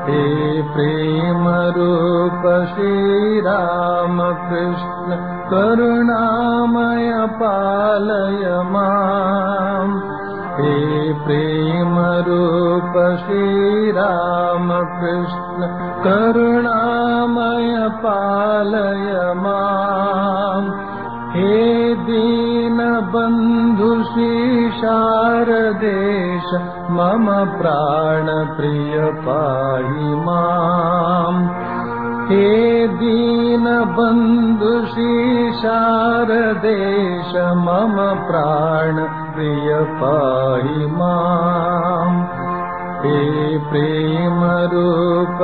हे प्रेम रूप श्रीराम कृष्ण करुणामय पालय माम् हे प्रेम रूप श्रीराम कृष्ण करुणामय पालय माम् हे दीनबन्धु शारदेश मम प्राणप्रिय पाहि माम् हे दीनबन्धु शारदेश मम प्राणप्रिय पाहि माम् हे प्रेमरूप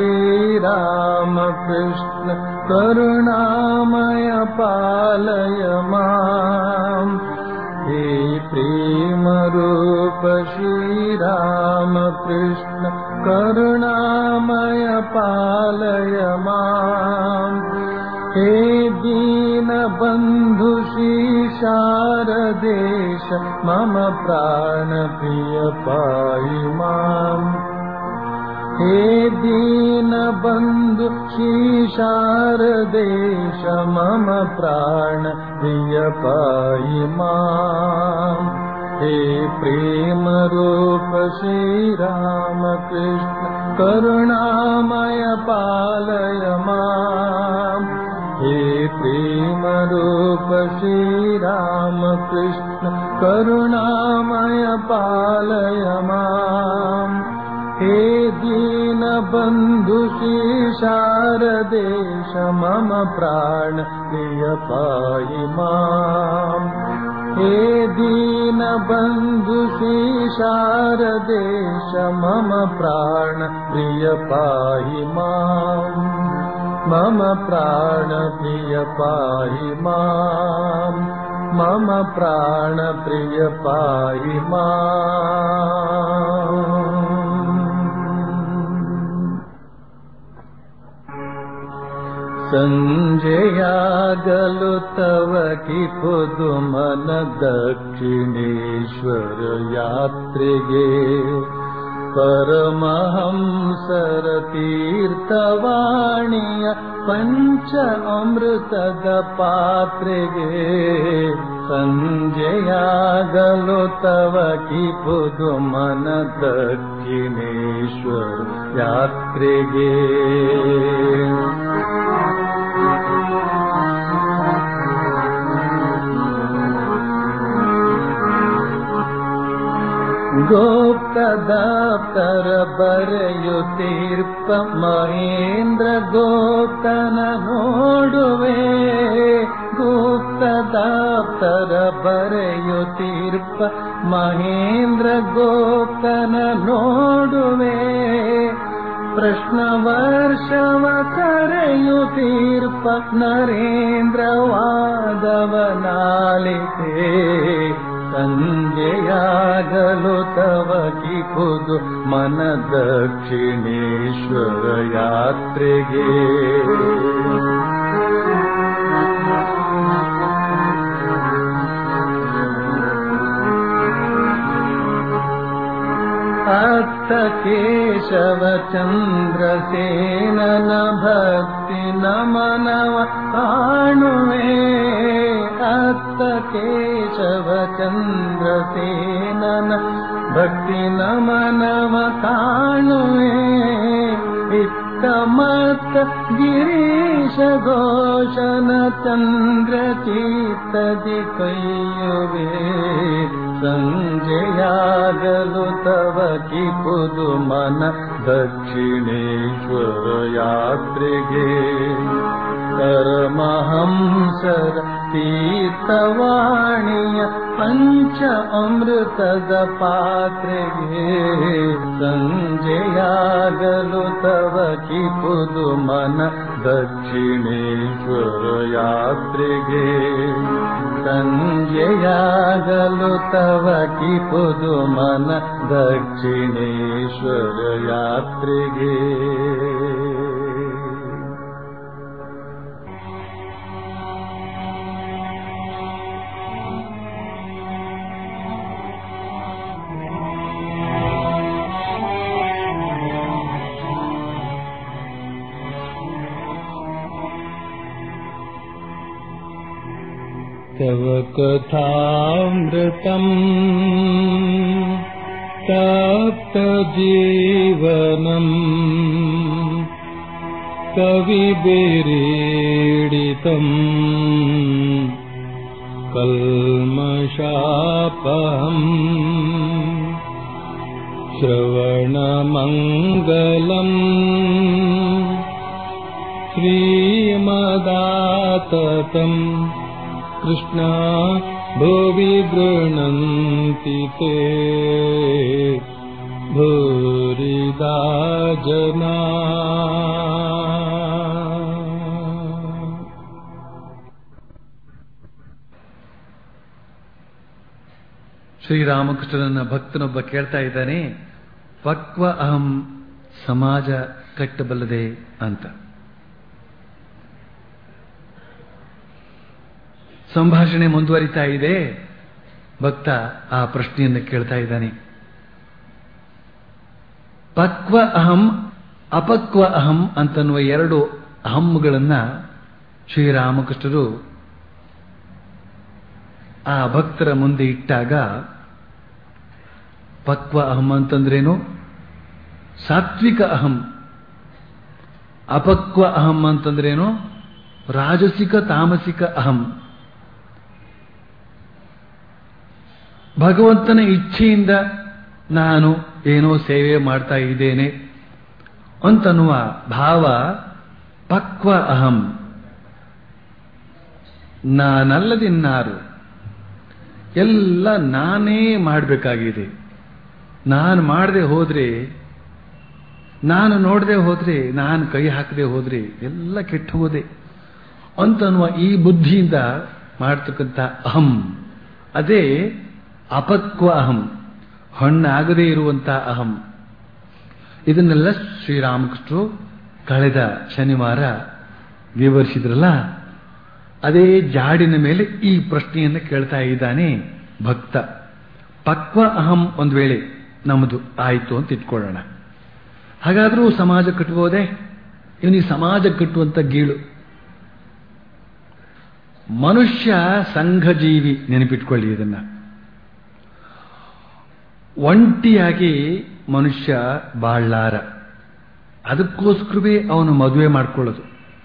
श्रीरामकृष्ण करुणामय पालय माम् हे प्रेमरूप श्रीरामकृष्ण करुणामय पालय माम् हे दीनबन्धु शारदेश मम प्राणप्रिय पाहि माम् हे दीनबन्धु शारदेश मम प्राणप्रिय पाहि माम् हे प्रेमरूप श्रीरामकृष्ण करुणामय पालय माम् हे प्रेमरूप श्रीरामकृष्ण करुणामय पालय माम् हे दीनबन्धु शारदेश मम प्राण प्रिय पाहि माम् हे दीनबन्धु शारदेश मम प्राण प्रिय पाहि माम् मम प्राण प्रिय पाहि माम् मम प्राण प्रिय पाहि माम् सञ्जयागलु तव कि पुदुमन दक्षिणेश्वर यात्रिगे परमहंसर तीर्थवाणीय पञ्च अमृतद पात्रेगे सञ्जयागलो तव कि पुदुमन दक्षिणेश्वर यात्रिगे ಗೋಪ್ತದಾಪ್ತರ ಬರೆಯುತ್ತೀರ್ಪ ಮಹೇಂದ್ರ ಗೋಪ್ತನ ನೋಡುವೆ ಗುಪ್ತದಾಪ್ತರ ಬರೆಯುತ್ತೀರ್ಪ ಮಹೇಂದ್ರ ಗೋಪ್ತನ ನೋಡುವೆ ಪ್ರಶ್ನ ವರ್ಷವ ಕರೆಯುತ್ತೀರ್ಪ ನರೇಂದ್ರ ವಾದವನಾಲಿತೆ ಸಂಜೆಯಾಗಲು ತವ ಕಿಪುದು ಮನ ದಕ್ಷಿಣೇಶ್ವರ ಯಾತ್ರೆಗೆ ಅತ್ತ ಕೇಶವ ಚಂದ್ರಸೇನನ ಭಕ್ತಿ ನಮನವ ಕಾಣುವೆ ಅತ್ತ ಕೇಶವ ಚಂದ್ರಸೇನನ ಭಕ್ತಿ ನಮನವ ಕಾಣುವೆ ಇತ್ತ ಮತ್ತ ಗಿರೀಶ ಘೋಷನ ಚಂದ್ರ ಚೀತದಿ ಕೈಯುವೆ ಸಂಜೆಯಾಗಲು ತವ ಕಿಪುದು ಮನ ದಕ್ಷಿಣೇಶ್ವರ ಯಾತ್ರೆಗೆ ಪರಮಹಂಸರ ತೀರ್ಥವಾಣಿಯ ಪಂಚ ಅಮೃತದ ಪಾತ್ರೆಗೆ ಸಂಜೆಯಾಗಲು ತವ ಕಿಪುದು ಮನ ದಕ್ಷಿಣೇಶ್ವರ ಯಾತ್ರೆಗೆ ಸಂಜೆಯಾಗಲು ತವ ಕಿಪುದು ಮನ ದಕ್ಷಿಣೇಶ್ವರ ಯಾತ್ರೆಗೆ तव कथामृतम् तप्तजीवनम् कविभिरीडितम् कल्मषापहम् श्रवणमङ्गलम् श्रीमदाततम् कृष्णा भुवि गृह्णन्ति ते भूरिदा जना ಶ್ರೀರಾಮಕೃಷ್ಣನ ಭಕ್ತನೊಬ್ಬ ಕೇಳ್ತಾ ಇದ್ದಾನೆ ಪಕ್ವ ಅಹಂ ಸಮಾಜ ಕಟ್ಟಬಲ್ಲದೆ ಅಂತ ಸಂಭಾಷಣೆ ಮುಂದುವರಿತಾ ಇದೆ ಭಕ್ತ ಆ ಪ್ರಶ್ನೆಯನ್ನು ಕೇಳ್ತಾ ಇದ್ದಾನೆ ಪಕ್ವ ಅಹಂ ಅಪಕ್ವ ಅಹಂ ಅಂತನ್ನುವ ಎರಡು ಅಹಂಗಳನ್ನ ಶ್ರೀರಾಮಕೃಷ್ಣರು ಆ ಭಕ್ತರ ಮುಂದೆ ಇಟ್ಟಾಗ ಪಕ್ವ ಅಹಂ ಅಂತಂದ್ರೇನು ಸಾತ್ವಿಕ ಅಹಂ ಅಪಕ್ವ ಅಹಂ ಅಂತಂದ್ರೇನು ರಾಜಸಿಕ ತಾಮಸಿಕ ಅಹಂ ಭಗವಂತನ ಇಚ್ಛೆಯಿಂದ ನಾನು ಏನೋ ಸೇವೆ ಮಾಡ್ತಾ ಇದ್ದೇನೆ ಅಂತನ್ನುವ ಭಾವ ಪಕ್ವ ಅಹಂ ನಾನಲ್ಲದಿನ್ನಾರು ಎಲ್ಲ ನಾನೇ ಮಾಡಬೇಕಾಗಿದೆ ನಾನು ಮಾಡದೆ ಹೋದ್ರೆ ನಾನು ನೋಡದೆ ಹೋದ್ರೆ ನಾನು ಕೈ ಹಾಕದೆ ಹೋದ್ರೆ ಎಲ್ಲ ಕೆಟ್ಟು ಹೋದೆ ಅಂತನ್ನುವ ಈ ಬುದ್ಧಿಯಿಂದ ಮಾಡ್ತಕ್ಕಂಥ ಅಹಂ ಅದೇ ಅಪಕ್ವ ಅಹಂ ಹಣ್ಣಾಗದೇ ಇರುವಂತ ಅಹಂ ಇದನ್ನೆಲ್ಲ ಶ್ರೀರಾಮಕೃಷ್ಣರು ಕಳೆದ ಶನಿವಾರ ವಿವರಿಸಿದ್ರಲ್ಲ ಅದೇ ಜಾಡಿನ ಮೇಲೆ ಈ ಪ್ರಶ್ನೆಯನ್ನು ಕೇಳ್ತಾ ಇದ್ದಾನೆ ಭಕ್ತ ಪಕ್ವ ಅಹಂ ಒಂದು ವೇಳೆ ನಮ್ಮದು ಆಯಿತು ಅಂತ ಇಟ್ಕೊಳ್ಳೋಣ ಹಾಗಾದರೂ ಸಮಾಜ ಕಟ್ಟಬಹುದೇ ಇವನಿಗೆ ಸಮಾಜ ಕಟ್ಟುವಂತ ಗೀಳು ಮನುಷ್ಯ ಸಂಘಜೀವಿ ನೆನಪಿಟ್ಕೊಳ್ಳಿ ಇದನ್ನ ಒಂಟಿಯಾಗಿ ಮನುಷ್ಯ ಬಾಳ್ಲಾರ ಅದಕ್ಕೋಸ್ಕರವೇ ಅವನು ಮದುವೆ ಮಾಡ್ಕೊಳ್ಳೋದು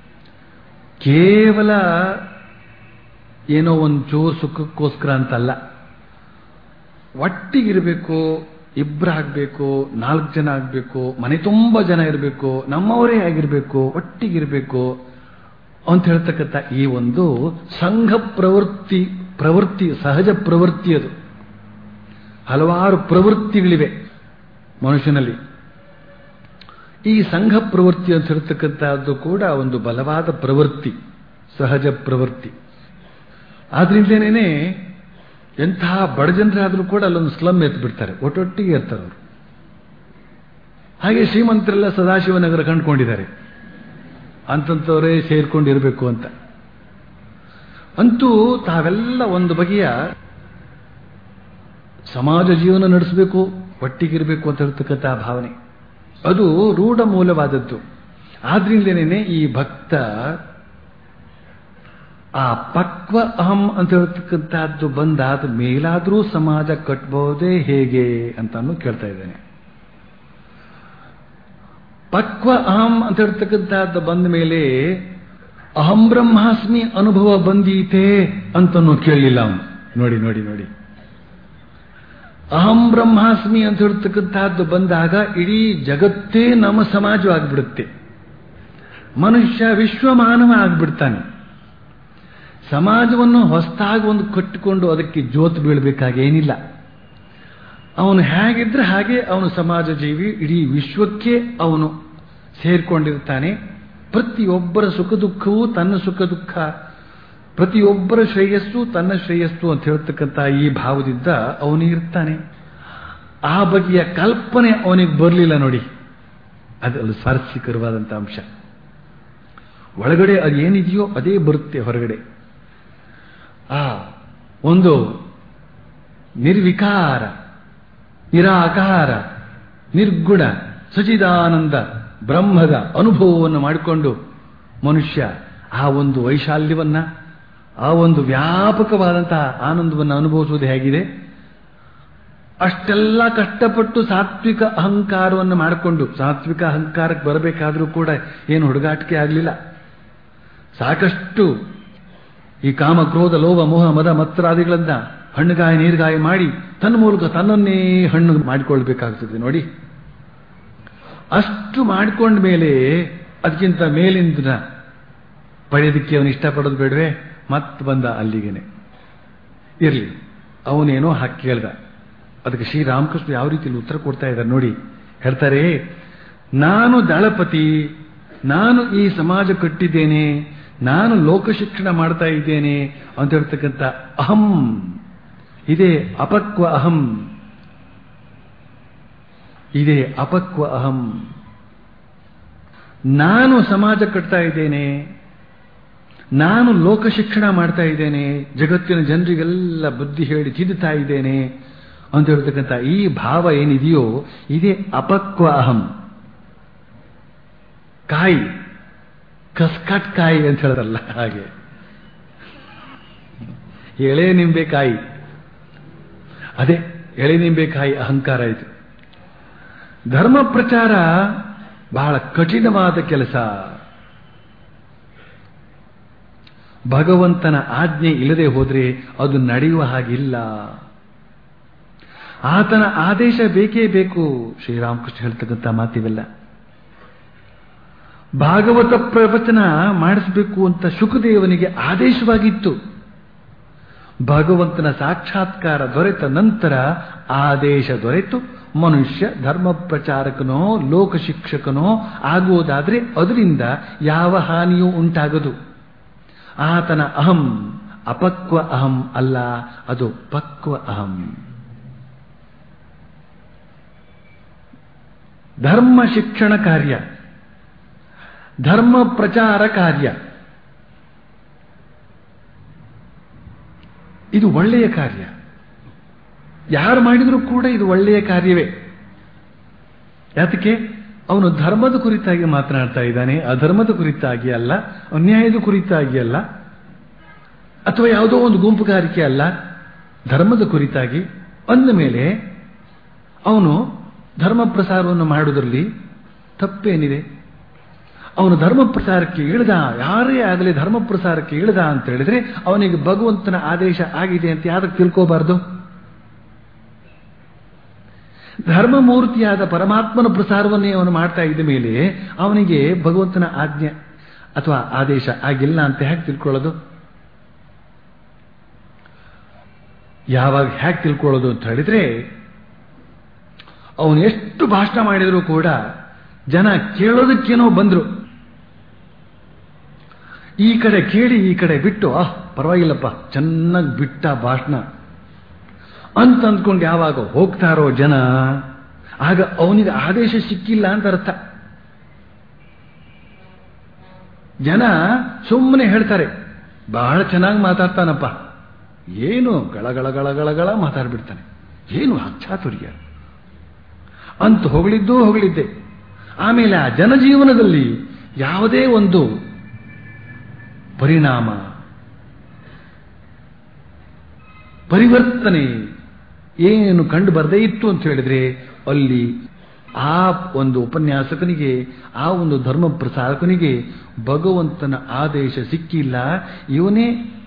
ಕೇವಲ ಏನೋ ಒಂದು ಚೋ ಸುಖಕ್ಕೋಸ್ಕರ ಅಂತಲ್ಲ ಒಟ್ಟಿಗಿರಬೇಕು ಇಬ್ಬರಾಗಬೇಕು ನಾಲ್ಕು ಜನ ಆಗಬೇಕು ಮನೆ ತುಂಬ ಜನ ಇರಬೇಕು ನಮ್ಮವರೇ ಆಗಿರಬೇಕು ಒಟ್ಟಿಗಿರಬೇಕು ಅಂತ ಹೇಳ್ತಕ್ಕಂಥ ಈ ಒಂದು ಸಂಘ ಪ್ರವೃತ್ತಿ ಪ್ರವೃತ್ತಿ ಸಹಜ ಪ್ರವೃತ್ತಿ ಅದು ಹಲವಾರು ಪ್ರವೃತ್ತಿಗಳಿವೆ ಮನುಷ್ಯನಲ್ಲಿ ಈ ಸಂಘ ಪ್ರವೃತ್ತಿ ಅಂತ ಹೇಳ್ತಕ್ಕಂಥದ್ದು ಕೂಡ ಒಂದು ಬಲವಾದ ಪ್ರವೃತ್ತಿ ಸಹಜ ಪ್ರವೃತ್ತಿ ಆದ್ರಿಂದಲೇನೆ ಎಂತಹ ಬಡಜನರಾದರೂ ಕೂಡ ಅಲ್ಲೊಂದು ಸ್ಲಮ್ ಎತ್ತು ಬಿಡ್ತಾರೆ ಒಟ್ಟೊಟ್ಟಿಗೆ ಇರ್ತಾರೆ ಅವರು ಹಾಗೆ ಶ್ರೀಮಂತರೆಲ್ಲ ಸದಾಶಿವನಗರ ಕಂಡುಕೊಂಡಿದ್ದಾರೆ ಅಂತಂತವರೇ ಸೇರ್ಕೊಂಡಿರಬೇಕು ಅಂತ ಅಂತೂ ತಾವೆಲ್ಲ ಒಂದು ಬಗೆಯ ಸಮಾಜ ಜೀವನ ನಡೆಸಬೇಕು ಒಟ್ಟಿಗಿರಬೇಕು ಅಂತ ಹೇಳ್ತಕ್ಕಂಥ ಭಾವನೆ ಅದು ರೂಢ ಮೂಲವಾದದ್ದು ಆದ್ರಿಂದಲೇ ಈ ಭಕ್ತ ಆ ಪಕ್ವ ಅಹಂ ಅಂತ ಹೇಳ್ತಕ್ಕಂಥದ್ದು ಬಂದಾದ ಮೇಲಾದರೂ ಸಮಾಜ ಕಟ್ಟಬಹುದೇ ಹೇಗೆ ಅಂತಾನು ಕೇಳ್ತಾ ಇದ್ದೇನೆ ಪಕ್ವ ಅಹಂ ಅಂತ ಹೇಳ್ತಕ್ಕಂಥದ್ದು ಬಂದ ಮೇಲೆ ಅಹಂ ಬ್ರಹ್ಮಾಸ್ಮಿ ಅನುಭವ ಬಂದೀತೆ ಅಂತನೂ ಕೇಳಲಿಲ್ಲ ಅವನು ನೋಡಿ ನೋಡಿ ನೋಡಿ ಅಹಂ ಬ್ರಹ್ಮಾಸ್ಮಿ ಅಂತ ಹೇಳ್ತಕ್ಕಂಥದ್ದು ಬಂದಾಗ ಇಡೀ ಜಗತ್ತೇ ನಮ್ಮ ಸಮಾಜವಾಗಿಬಿಡುತ್ತೆ ಮನುಷ್ಯ ವಿಶ್ವಮಾನವ ಆಗ್ಬಿಡ್ತಾನೆ ಸಮಾಜವನ್ನು ಹೊಸದಾಗಿ ಒಂದು ಕಟ್ಟಿಕೊಂಡು ಅದಕ್ಕೆ ಜೋತು ಬೀಳಬೇಕಾಗೇನಿಲ್ಲ ಅವನು ಹೇಗಿದ್ರೆ ಹಾಗೆ ಅವನು ಸಮಾಜ ಜೀವಿ ಇಡೀ ವಿಶ್ವಕ್ಕೆ ಅವನು ಸೇರ್ಕೊಂಡಿರ್ತಾನೆ ಪ್ರತಿಯೊಬ್ಬರ ಸುಖ ದುಃಖವೂ ತನ್ನ ಸುಖ ದುಃಖ ಪ್ರತಿಯೊಬ್ಬರ ಶ್ರೇಯಸ್ಸು ತನ್ನ ಶ್ರೇಯಸ್ಸು ಅಂತ ಹೇಳ್ತಕ್ಕಂಥ ಈ ಭಾವದಿಂದ ಅವನು ಇರ್ತಾನೆ ಆ ಬಗೆಯ ಕಲ್ಪನೆ ಅವನಿಗೆ ಬರಲಿಲ್ಲ ನೋಡಿ ಅದು ಸ್ವಾರಸ್ಯಕರವಾದಂಥ ಅಂಶ ಒಳಗಡೆ ಅದೇನಿದೆಯೋ ಅದೇ ಬರುತ್ತೆ ಹೊರಗಡೆ ಆ ಒಂದು ನಿರ್ವಿಕಾರ ನಿರಾಕಾರ ನಿರ್ಗುಣ ಸಚಿದಾನಂದ ಬ್ರಹ್ಮದ ಅನುಭವವನ್ನು ಮಾಡಿಕೊಂಡು ಮನುಷ್ಯ ಆ ಒಂದು ವೈಶಾಲ್ಯವನ್ನ ಆ ಒಂದು ವ್ಯಾಪಕವಾದಂತಹ ಆನಂದವನ್ನು ಅನುಭವಿಸುವುದು ಹೇಗಿದೆ ಅಷ್ಟೆಲ್ಲ ಕಷ್ಟಪಟ್ಟು ಸಾತ್ವಿಕ ಅಹಂಕಾರವನ್ನು ಮಾಡಿಕೊಂಡು ಸಾತ್ವಿಕ ಅಹಂಕಾರಕ್ಕೆ ಬರಬೇಕಾದ್ರೂ ಕೂಡ ಏನು ಹುಡುಗಾಟಿಕೆ ಆಗಲಿಲ್ಲ ಸಾಕಷ್ಟು ಈ ಕಾಮ ಕ್ರೋಧ ಲೋಭ ಮೋಹ ಮದ ಮತ್ರಾದಿಗಳನ್ನ ಹಣ್ಣುಗಾಯ ನೀರುಗಾಯ ಮಾಡಿ ತನ್ನ ಮೂಲಕ ತನ್ನನ್ನೇ ಹಣ್ಣು ಮಾಡಿಕೊಳ್ಬೇಕಾಗ್ತದೆ ನೋಡಿ ಅಷ್ಟು ಮಾಡಿಕೊಂಡ ಮೇಲೆ ಅದಕ್ಕಿಂತ ಮೇಲಿಂದ ಪಡೆಯೋದಕ್ಕೆ ಅವನು ಇಷ್ಟಪಡೋದು ಬೇಡವೆ ಮತ್ತೆ ಬಂದ ಅಲ್ಲಿಗೇನೆ ಇರಲಿ ಅವನೇನೋ ಹಾಕಿ ಕೇಳ್ದ ಅದಕ್ಕೆ ಶ್ರೀರಾಮಕೃಷ್ಣ ಯಾವ ರೀತಿಯಲ್ಲಿ ಉತ್ತರ ಕೊಡ್ತಾ ಇದ್ದಾರೆ ನೋಡಿ ಹೇಳ್ತಾರೆ ನಾನು ದಳಪತಿ ನಾನು ಈ ಸಮಾಜ ಕಟ್ಟಿದ್ದೇನೆ ನಾನು ಲೋಕ ಶಿಕ್ಷಣ ಮಾಡ್ತಾ ಇದ್ದೇನೆ ಅಂತ ಹೇಳ್ತಕ್ಕಂಥ ಅಹಂ ಇದೇ ಅಪಕ್ವ ಅಹಂ ಇದೇ ಅಪಕ್ವ ಅಹಂ ನಾನು ಸಮಾಜ ಕಟ್ತಾ ಇದ್ದೇನೆ ನಾನು ಲೋಕ ಶಿಕ್ಷಣ ಮಾಡ್ತಾ ಇದ್ದೇನೆ ಜಗತ್ತಿನ ಜನರಿಗೆಲ್ಲ ಬುದ್ಧಿ ಹೇಳಿ ತಿದ್ದುತ್ತಾ ಇದ್ದೇನೆ ಅಂತ ಹೇಳ್ತಕ್ಕಂಥ ಈ ಭಾವ ಏನಿದೆಯೋ ಇದೇ ಅಪಕ್ವ ಅಹಂ ಕಾಯಿ ಕಸ್ಕಟ್ ಕಾಯಿ ಅಂತ ಹೇಳೋದಲ್ಲ ಹಾಗೆ ಎಳೆ ನಿಂಬೆಕಾಯಿ ಅದೇ ಎಳೆ ನಿಂಬೆಕಾಯಿ ಅಹಂಕಾರ ಇದು ಧರ್ಮ ಪ್ರಚಾರ ಬಹಳ ಕಠಿಣವಾದ ಕೆಲಸ ಭಗವಂತನ ಆಜ್ಞೆ ಇಲ್ಲದೆ ಹೋದ್ರೆ ಅದು ನಡೆಯುವ ಹಾಗಿಲ್ಲ ಆತನ ಆದೇಶ ಬೇಕೇ ಬೇಕು ಶ್ರೀರಾಮಕೃಷ್ಣ ಹೇಳ್ತಕ್ಕಂಥ ಮಾತಿವೆಲ್ಲ ಭಾಗವತ ಪ್ರವಚನ ಮಾಡಿಸಬೇಕು ಅಂತ ಶುಕದೇವನಿಗೆ ಆದೇಶವಾಗಿತ್ತು ಭಗವಂತನ ಸಾಕ್ಷಾತ್ಕಾರ ದೊರೆತ ನಂತರ ಆದೇಶ ದೊರೆತು ಮನುಷ್ಯ ಧರ್ಮ ಪ್ರಚಾರಕನೋ ಲೋಕ ಶಿಕ್ಷಕನೋ ಆಗುವುದಾದ್ರೆ ಅದರಿಂದ ಯಾವ ಹಾನಿಯೂ ಉಂಟಾಗದು ಆತನ ಅಹಂ ಅಪಕ್ವ ಅಹಂ ಅಲ್ಲ ಅದು ಪಕ್ವ ಅಹಂ ಧರ್ಮ ಶಿಕ್ಷಣ ಕಾರ್ಯ ಧರ್ಮ ಪ್ರಚಾರ ಕಾರ್ಯ ಇದು ಒಳ್ಳೆಯ ಕಾರ್ಯ ಯಾರು ಮಾಡಿದರೂ ಕೂಡ ಇದು ಒಳ್ಳೆಯ ಕಾರ್ಯವೇ ಯಾತಕ್ಕೆ ಅವನು ಧರ್ಮದ ಕುರಿತಾಗಿ ಮಾತನಾಡ್ತಾ ಇದ್ದಾನೆ ಅಧರ್ಮದ ಕುರಿತಾಗಿ ಅಲ್ಲ ಅನ್ಯಾಯದ ಕುರಿತಾಗಿ ಅಲ್ಲ ಅಥವಾ ಯಾವುದೋ ಒಂದು ಗುಂಪುಗಾರಿಕೆ ಅಲ್ಲ ಧರ್ಮದ ಕುರಿತಾಗಿ ಅಂದ ಮೇಲೆ ಅವನು ಧರ್ಮ ಪ್ರಸಾರವನ್ನು ಮಾಡುವುದರಲ್ಲಿ ತಪ್ಪೇನಿದೆ ಅವನು ಧರ್ಮ ಪ್ರಸಾರಕ್ಕೆ ಇಳಿದ ಯಾರೇ ಆಗಲಿ ಧರ್ಮ ಪ್ರಸಾರಕ್ಕೆ ಇಳಿದ ಅಂತ ಹೇಳಿದ್ರೆ ಅವನಿಗೆ ಭಗವಂತನ ಆದೇಶ ಆಗಿದೆ ಅಂತ ಯಾವ್ದಕ್ಕೆ ತಿಳ್ಕೋಬಾರ್ದು ಧರ್ಮಮೂರ್ತಿಯಾದ ಪರಮಾತ್ಮನ ಪ್ರಸಾರವನ್ನೇ ಅವನು ಮಾಡ್ತಾ ಇದ್ದ ಮೇಲೆ ಅವನಿಗೆ ಭಗವಂತನ ಆಜ್ಞೆ ಅಥವಾ ಆದೇಶ ಆಗಿಲ್ಲ ಅಂತ ಹೇಗೆ ತಿಳ್ಕೊಳ್ಳೋದು ಯಾವಾಗ ಹೇಗೆ ತಿಳ್ಕೊಳ್ಳೋದು ಅಂತ ಹೇಳಿದ್ರೆ ಅವನು ಎಷ್ಟು ಭಾಷಣ ಮಾಡಿದರೂ ಕೂಡ ಜನ ಕೇಳೋದಕ್ಕೇನೋ ಬಂದ್ರು ಈ ಕಡೆ ಕೇಳಿ ಈ ಕಡೆ ಬಿಟ್ಟು ಆಹ್ ಪರವಾಗಿಲ್ಲಪ್ಪ ಚೆನ್ನಾಗಿ ಬಿಟ್ಟ ಭಾಷಣ ಅಂತ ಅಂದ್ಕೊಂಡು ಯಾವಾಗ ಹೋಗ್ತಾರೋ ಜನ ಆಗ ಅವನಿಗೆ ಆದೇಶ ಸಿಕ್ಕಿಲ್ಲ ಅಂತ ಅರ್ಥ ಜನ ಸುಮ್ಮನೆ ಹೇಳ್ತಾರೆ ಬಹಳ ಚೆನ್ನಾಗಿ ಮಾತಾಡ್ತಾನಪ್ಪ ಏನು ಗಳಗಳ ಗಳಗಳ ಮಾತಾಡ್ಬಿಡ್ತಾನೆ ಏನು ಅಚ್ಚಾತುರ್ಯ ಅಂತ ಹೊಗಳಿದ್ದೂ ಹೊಗಳಿದ್ದೆ ಆಮೇಲೆ ಆ ಜನಜೀವನದಲ್ಲಿ ಯಾವುದೇ ಒಂದು ಪರಿಣಾಮ ಪರಿವರ್ತನೆ ಏನು ಕಂಡು ಬರದೇ ಇತ್ತು ಅಂತ ಹೇಳಿದ್ರೆ ಅಲ್ಲಿ ಆ ಒಂದು ಉಪನ್ಯಾಸಕನಿಗೆ ಆ ಒಂದು ಧರ್ಮ ಪ್ರಸಾರಕನಿಗೆ ಭಗವಂತನ ಆದೇಶ ಸಿಕ್ಕಿಲ್ಲ ಇವನೇ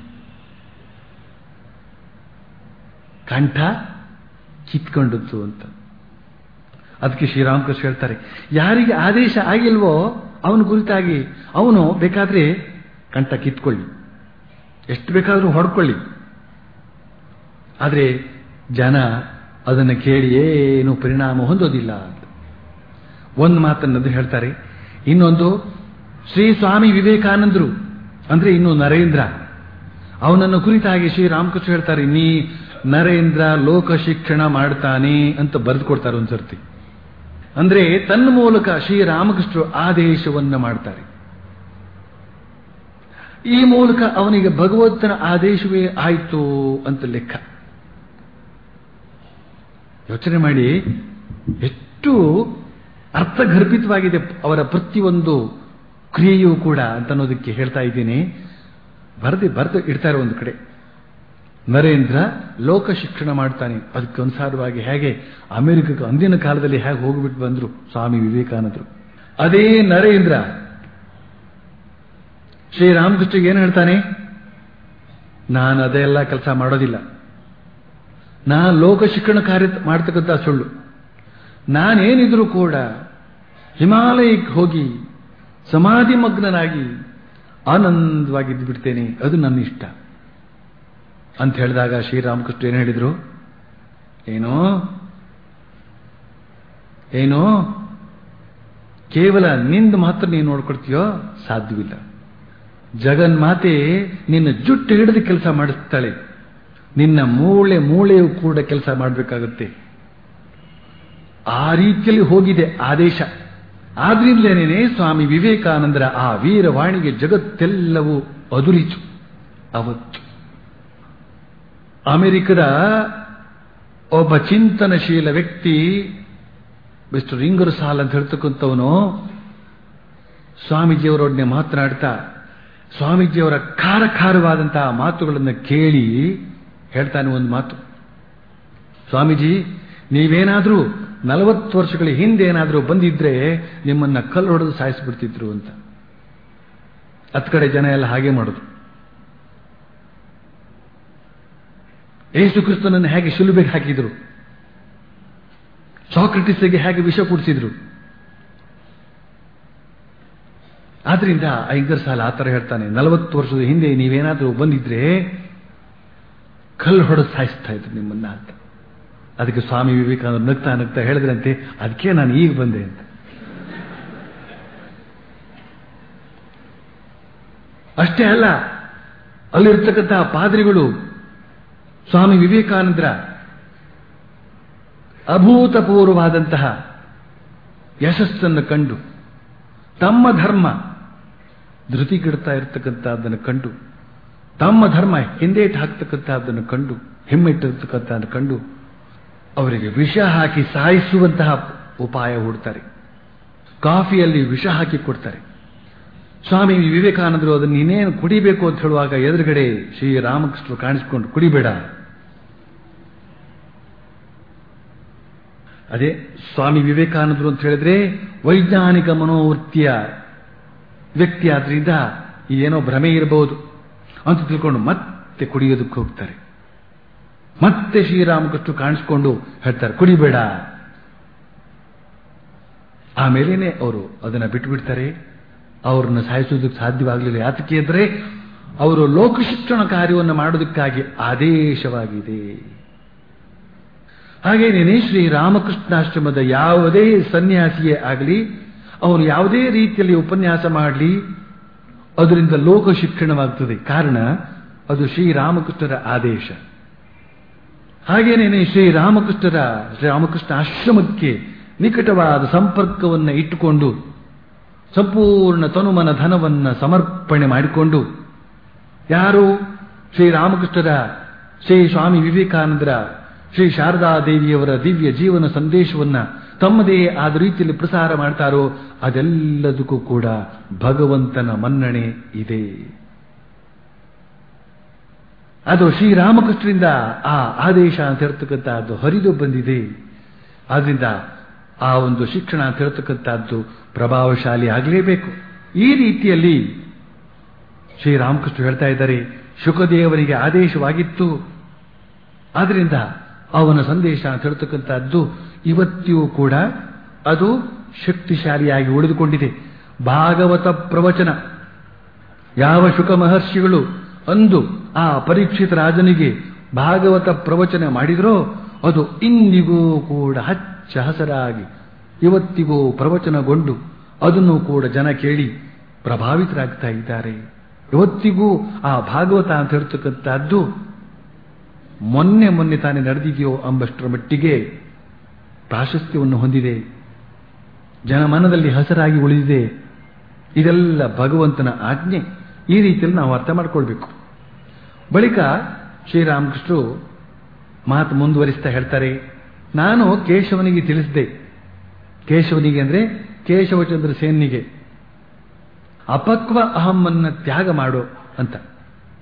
ಕಂಠ ಕಿತ್ಕೊಂಡದ್ದು ಅಂತ ಅದಕ್ಕೆ ಶ್ರೀರಾಮಕೃಷ್ಣ ಹೇಳ್ತಾರೆ ಯಾರಿಗೆ ಆದೇಶ ಆಗಿಲ್ವೋ ಅವನ ಕುರಿತಾಗಿ ಅವನು ಬೇಕಾದ್ರೆ ಕಂಠ ಕಿತ್ಕೊಳ್ಳಿ ಎಷ್ಟು ಬೇಕಾದರೂ ಹೊಡ್ಕೊಳ್ಳಿ ಆದರೆ ಜನ ಅದನ್ನು ಕೇಳಿ ಏನು ಪರಿಣಾಮ ಹೊಂದೋದಿಲ್ಲ ಅಂತ ಒಂದು ಮಾತನ್ನದು ಹೇಳ್ತಾರೆ ಇನ್ನೊಂದು ಶ್ರೀ ಸ್ವಾಮಿ ವಿವೇಕಾನಂದರು ಅಂದ್ರೆ ಇನ್ನು ನರೇಂದ್ರ ಅವನನ್ನು ಕುರಿತಾಗಿ ಶ್ರೀರಾಮಕೃಷ್ಣ ಹೇಳ್ತಾರೆ ನೀ ನರೇಂದ್ರ ಲೋಕ ಶಿಕ್ಷಣ ಮಾಡ್ತಾನೆ ಅಂತ ಬರೆದು ಕೊಡ್ತಾರೆ ಒಂದ್ಸರ್ತಿ ಅಂದ್ರೆ ತನ್ನ ಮೂಲಕ ಶ್ರೀರಾಮಕೃಷ್ಣರು ಆದೇಶವನ್ನ ಮಾಡ್ತಾರೆ ಈ ಮೂಲಕ ಅವನಿಗೆ ಭಗವಂತನ ಆದೇಶವೇ ಆಯಿತು ಅಂತ ಲೆಕ್ಕ ಯೋಚನೆ ಮಾಡಿ ಎಷ್ಟು ಅರ್ಥಗರ್ಭಿತವಾಗಿದೆ ಅವರ ಪ್ರತಿಯೊಂದು ಕ್ರಿಯೆಯೂ ಕೂಡ ಅಂತ ಅನ್ನೋದಕ್ಕೆ ಹೇಳ್ತಾ ಇದ್ದೀನಿ ಬರೆದು ಬರೆದು ಇಡ್ತಾರೆ ಒಂದು ಕಡೆ ನರೇಂದ್ರ ಲೋಕ ಶಿಕ್ಷಣ ಮಾಡ್ತಾನೆ ಅದಕ್ಕೆ ಅನುಸಾರವಾಗಿ ಹೇಗೆ ಅಮೆರಿಕಕ್ಕೆ ಅಂದಿನ ಕಾಲದಲ್ಲಿ ಹೇಗೆ ಹೋಗ್ಬಿಟ್ಟು ಬಂದ್ರು ಸ್ವಾಮಿ ವಿವೇಕಾನಂದರು ಅದೇ ನರೇಂದ್ರ ಶ್ರೀರಾಮಕೃಷ್ಣಗೆ ಏನು ಹೇಳ್ತಾನೆ ನಾನು ಅದೆಲ್ಲ ಕೆಲಸ ಮಾಡೋದಿಲ್ಲ ನಾ ಲೋಕ ಶಿಕ್ಷಣ ಕಾರ್ಯ ಮಾಡ್ತಕ್ಕಂಥ ಸುಳ್ಳು ನಾನೇನಿದ್ರು ಕೂಡ ಹಿಮಾಲಯಕ್ಕೆ ಹೋಗಿ ಸಮಾಧಿ ಮಗ್ನನಾಗಿ ಆನಂದವಾಗಿದ್ದು ಬಿಡ್ತೇನೆ ಅದು ನನ್ನ ಇಷ್ಟ ಅಂತ ಹೇಳಿದಾಗ ಶ್ರೀರಾಮಕೃಷ್ಣ ಏನು ಹೇಳಿದ್ರು ಏನೋ ಏನೋ ಕೇವಲ ನಿಂದು ಮಾತ್ರ ನೀನು ನೋಡ್ಕೊಡ್ತೀಯೋ ಸಾಧ್ಯವಿಲ್ಲ ಜಗನ್ಮಾತೆ ನಿನ್ನ ಜುಟ್ಟು ಹಿಡಿದು ಕೆಲಸ ಮಾಡಿಸ್ತಾಳೆ ನಿನ್ನ ಮೂಳೆ ಮೂಳೆಯೂ ಕೂಡ ಕೆಲಸ ಮಾಡಬೇಕಾಗುತ್ತೆ ಆ ರೀತಿಯಲ್ಲಿ ಹೋಗಿದೆ ಆದೇಶ ಆದ್ರಿಂದಲೇನೆ ಸ್ವಾಮಿ ವಿವೇಕಾನಂದರ ಆ ವೀರವಾಣಿಗೆ ಜಗತ್ತೆಲ್ಲವೂ ಅದುರಿತು ಅವತ್ತು ಅಮೆರಿಕದ ಒಬ್ಬ ಚಿಂತನಶೀಲ ವ್ಯಕ್ತಿ ಮಿಸ್ಟರ್ ರಿಂಗರ್ ಸಾಲ್ ಅಂತ ಹೇಳ್ತಕ್ಕಂಥವನು ಸ್ವಾಮೀಜಿಯವರೊಡನೆ ಮಾತನಾಡ್ತಾ ಸ್ವಾಮೀಜಿಯವರ ಖಾರ ಖಾರವಾದಂತಹ ಮಾತುಗಳನ್ನು ಕೇಳಿ ಹೇಳ್ತಾನೆ ಒಂದು ಮಾತು ಸ್ವಾಮೀಜಿ ನೀವೇನಾದ್ರೂ ನಲವತ್ತು ವರ್ಷಗಳ ಹಿಂದೆ ಏನಾದರೂ ಬಂದಿದ್ರೆ ನಿಮ್ಮನ್ನ ಕಲ್ಲು ಹೊಡೆದು ಸಾಯಿಸಿಬಿಡ್ತಿದ್ರು ಅಂತ ಹತ್ ಕಡೆ ಜನ ಎಲ್ಲ ಹಾಗೆ ಮಾಡೋದು ಯೇಸು ಕ್ರಿಸ್ತನನ್ನು ಹೇಗೆ ಶಿಲುಬೆಗೆ ಹಾಕಿದ್ರು ಸಾಕ್ರೆಟಿಸ್ಗೆ ಹೇಗೆ ವಿಷ ಕುಡಿಸಿದ್ರು ಆದ್ರಿಂದ ಐಂಗರ್ ಸಾಲ ಆತರ ಹೇಳ್ತಾನೆ ನಲವತ್ತು ವರ್ಷದ ಹಿಂದೆ ನೀವೇನಾದರೂ ಬಂದಿದ್ರೆ ಕಲ್ಲು ಹೊಡೆದು ಸಾಯಿಸ್ತಾ ಇದ್ರು ನಿಮ್ಮನ್ನ ಅಂತ ಅದಕ್ಕೆ ಸ್ವಾಮಿ ವಿವೇಕಾನಂದ ನಗ್ತಾ ನಗ್ತಾ ಹೇಳಿದ್ರಂತೆ ಅದಕ್ಕೆ ನಾನು ಈಗ ಬಂದೆ ಅಂತ ಅಷ್ಟೇ ಅಲ್ಲ ಅಲ್ಲಿರ್ತಕ್ಕಂತಹ ಪಾದ್ರಿಗಳು ಸ್ವಾಮಿ ವಿವೇಕಾನಂದರ ಅಭೂತಪೂರ್ವವಾದಂತಹ ಯಶಸ್ಸನ್ನು ಕಂಡು ತಮ್ಮ ಧರ್ಮ ಧೃತಿಗಿಡ್ತಾ ಇರತಕ್ಕಂಥದ್ದನ್ನು ಕಂಡು ತಮ್ಮ ಧರ್ಮ ಹಿಂದೇಟು ಹಾಕ್ತಕ್ಕಂಥದ್ದನ್ನು ಕಂಡು ಹಿಮ್ಮೆಟ್ಟಿರ್ತಕ್ಕಂಥದ್ದನ್ನು ಕಂಡು ಅವರಿಗೆ ವಿಷ ಹಾಕಿ ಸಾಯಿಸುವಂತಹ ಉಪಾಯ ಹೂಡ್ತಾರೆ ಕಾಫಿಯಲ್ಲಿ ವಿಷ ಹಾಕಿ ಕೊಡ್ತಾರೆ ಸ್ವಾಮಿ ವಿವೇಕಾನಂದರು ಅದನ್ನು ಇನ್ನೇನು ಕುಡಿಬೇಕು ಅಂತ ಹೇಳುವಾಗ ಎದುರುಗಡೆ ಶ್ರೀರಾಮಕೃಷ್ಣರು ಕಾಣಿಸಿಕೊಂಡು ಕುಡಿಬೇಡ ಅದೇ ಸ್ವಾಮಿ ವಿವೇಕಾನಂದರು ಅಂತ ಹೇಳಿದ್ರೆ ವೈಜ್ಞಾನಿಕ ಮನೋವೃತ್ತಿಯ ವ್ಯಕ್ತಿ ಆದ್ರಿಂದ ಏನೋ ಭ್ರಮೆ ಇರಬಹುದು ಅಂತ ತಿಳ್ಕೊಂಡು ಮತ್ತೆ ಕುಡಿಯೋದಕ್ಕೆ ಹೋಗ್ತಾರೆ ಮತ್ತೆ ಶ್ರೀರಾಮಕೃಷ್ಣ ಕಾಣಿಸ್ಕೊಂಡು ಹೇಳ್ತಾರೆ ಕುಡಿಬೇಡ ಆಮೇಲೇನೆ ಅವರು ಅದನ್ನ ಬಿಟ್ಟುಬಿಡ್ತಾರೆ ಅವ್ರನ್ನ ಸಾಯಿಸೋದಕ್ಕೆ ಸಾಧ್ಯವಾಗಲಿಲ್ಲ ಯಾತಕ್ಕೆ ಅಂದ್ರೆ ಅವರು ಲೋಕಶಿಕ್ಷಣ ಕಾರ್ಯವನ್ನು ಮಾಡೋದಕ್ಕಾಗಿ ಆದೇಶವಾಗಿದೆ ಹಾಗೇನೇನೆ ಶ್ರೀರಾಮಕೃಷ್ಣಾಶ್ರಮದ ಯಾವುದೇ ಸನ್ಯಾಸಿಯೇ ಆಗಲಿ ಅವನು ಯಾವುದೇ ರೀತಿಯಲ್ಲಿ ಉಪನ್ಯಾಸ ಮಾಡಲಿ ಅದರಿಂದ ಲೋಕ ಶಿಕ್ಷಣವಾಗ್ತದೆ ಕಾರಣ ಅದು ಶ್ರೀರಾಮಕೃಷ್ಣರ ಆದೇಶ ಹಾಗೇನೇನೆ ಶ್ರೀರಾಮಕೃಷ್ಣರ ಶ್ರೀರಾಮಕೃಷ್ಣ ಆಶ್ರಮಕ್ಕೆ ನಿಕಟವಾದ ಸಂಪರ್ಕವನ್ನು ಇಟ್ಟುಕೊಂಡು ಸಂಪೂರ್ಣ ತನುಮನ ಧನವನ್ನ ಸಮರ್ಪಣೆ ಮಾಡಿಕೊಂಡು ಯಾರು ಶ್ರೀರಾಮಕೃಷ್ಣರ ಶ್ರೀ ಸ್ವಾಮಿ ವಿವೇಕಾನಂದರ ಶ್ರೀ ಶಾರದಾ ದೇವಿಯವರ ದಿವ್ಯ ಜೀವನ ಸಂದೇಶವನ್ನ ತಮ್ಮದೇ ಆದ ರೀತಿಯಲ್ಲಿ ಪ್ರಸಾರ ಮಾಡ್ತಾರೋ ಅದೆಲ್ಲದಕ್ಕೂ ಕೂಡ ಭಗವಂತನ ಮನ್ನಣೆ ಇದೆ ಅದು ಶ್ರೀರಾಮಕೃಷ್ಣರಿಂದ ಆ ಆದೇಶ ಅಂತ ಹೇಳ್ತಕ್ಕಂಥದ್ದು ಹರಿದು ಬಂದಿದೆ ಆದ್ರಿಂದ ಆ ಒಂದು ಶಿಕ್ಷಣ ಅಂತ ಹೇಳ್ತಕ್ಕಂಥದ್ದು ಪ್ರಭಾವಶಾಲಿ ಆಗಲೇಬೇಕು ಈ ರೀತಿಯಲ್ಲಿ ಶ್ರೀರಾಮಕೃಷ್ಣ ಹೇಳ್ತಾ ಇದ್ದಾರೆ ಶುಕದೇವರಿಗೆ ಆದೇಶವಾಗಿತ್ತು ಆದ್ರಿಂದ ಅವನ ಸಂದೇಶ ಅಂತ ಹೇಳ್ತಕ್ಕಂಥದ್ದು ಇವತ್ತಿಯೂ ಕೂಡ ಅದು ಶಕ್ತಿಶಾಲಿಯಾಗಿ ಉಳಿದುಕೊಂಡಿದೆ ಭಾಗವತ ಪ್ರವಚನ ಯಾವ ಶುಕ ಮಹರ್ಷಿಗಳು ಅಂದು ಆ ಪರೀಕ್ಷಿತ ರಾಜನಿಗೆ ಭಾಗವತ ಪ್ರವಚನ ಮಾಡಿದ್ರೋ ಅದು ಇಂದಿಗೂ ಕೂಡ ಹಚ್ಚ ಹಸರಾಗಿ ಇವತ್ತಿಗೂ ಪ್ರವಚನಗೊಂಡು ಅದನ್ನು ಕೂಡ ಜನ ಕೇಳಿ ಪ್ರಭಾವಿತರಾಗ್ತಾ ಇದ್ದಾರೆ ಇವತ್ತಿಗೂ ಆ ಭಾಗವತ ಅಂತ ಹೇಳ್ತಕ್ಕಂಥದ್ದು ಮೊನ್ನೆ ಮೊನ್ನೆ ತಾನೇ ನಡೆದಿದೆಯೋ ಎಂಬಷ್ಟರ ಮಟ್ಟಿಗೆ ಪ್ರಾಶಸ್ತ್ಯವನ್ನು ಹೊಂದಿದೆ ಜನಮನದಲ್ಲಿ ಹಸರಾಗಿ ಉಳಿದಿದೆ ಇದೆಲ್ಲ ಭಗವಂತನ ಆಜ್ಞೆ ಈ ರೀತಿಯಲ್ಲಿ ನಾವು ಅರ್ಥ ಮಾಡ್ಕೊಳ್ಬೇಕು ಬಳಿಕ ಶ್ರೀರಾಮಕೃಷ್ಣರು ಮಾತು ಮುಂದುವರಿಸ್ತಾ ಹೇಳ್ತಾರೆ ನಾನು ಕೇಶವನಿಗೆ ತಿಳಿಸಿದೆ ಕೇಶವನಿಗೆ ಅಂದ್ರೆ ಕೇಶವಚಂದ್ರ ಸೇನಿಗೆ ಅಪಕ್ವ ಅಹಮ್ಮನ್ನ ತ್ಯಾಗ ಮಾಡು ಅಂತ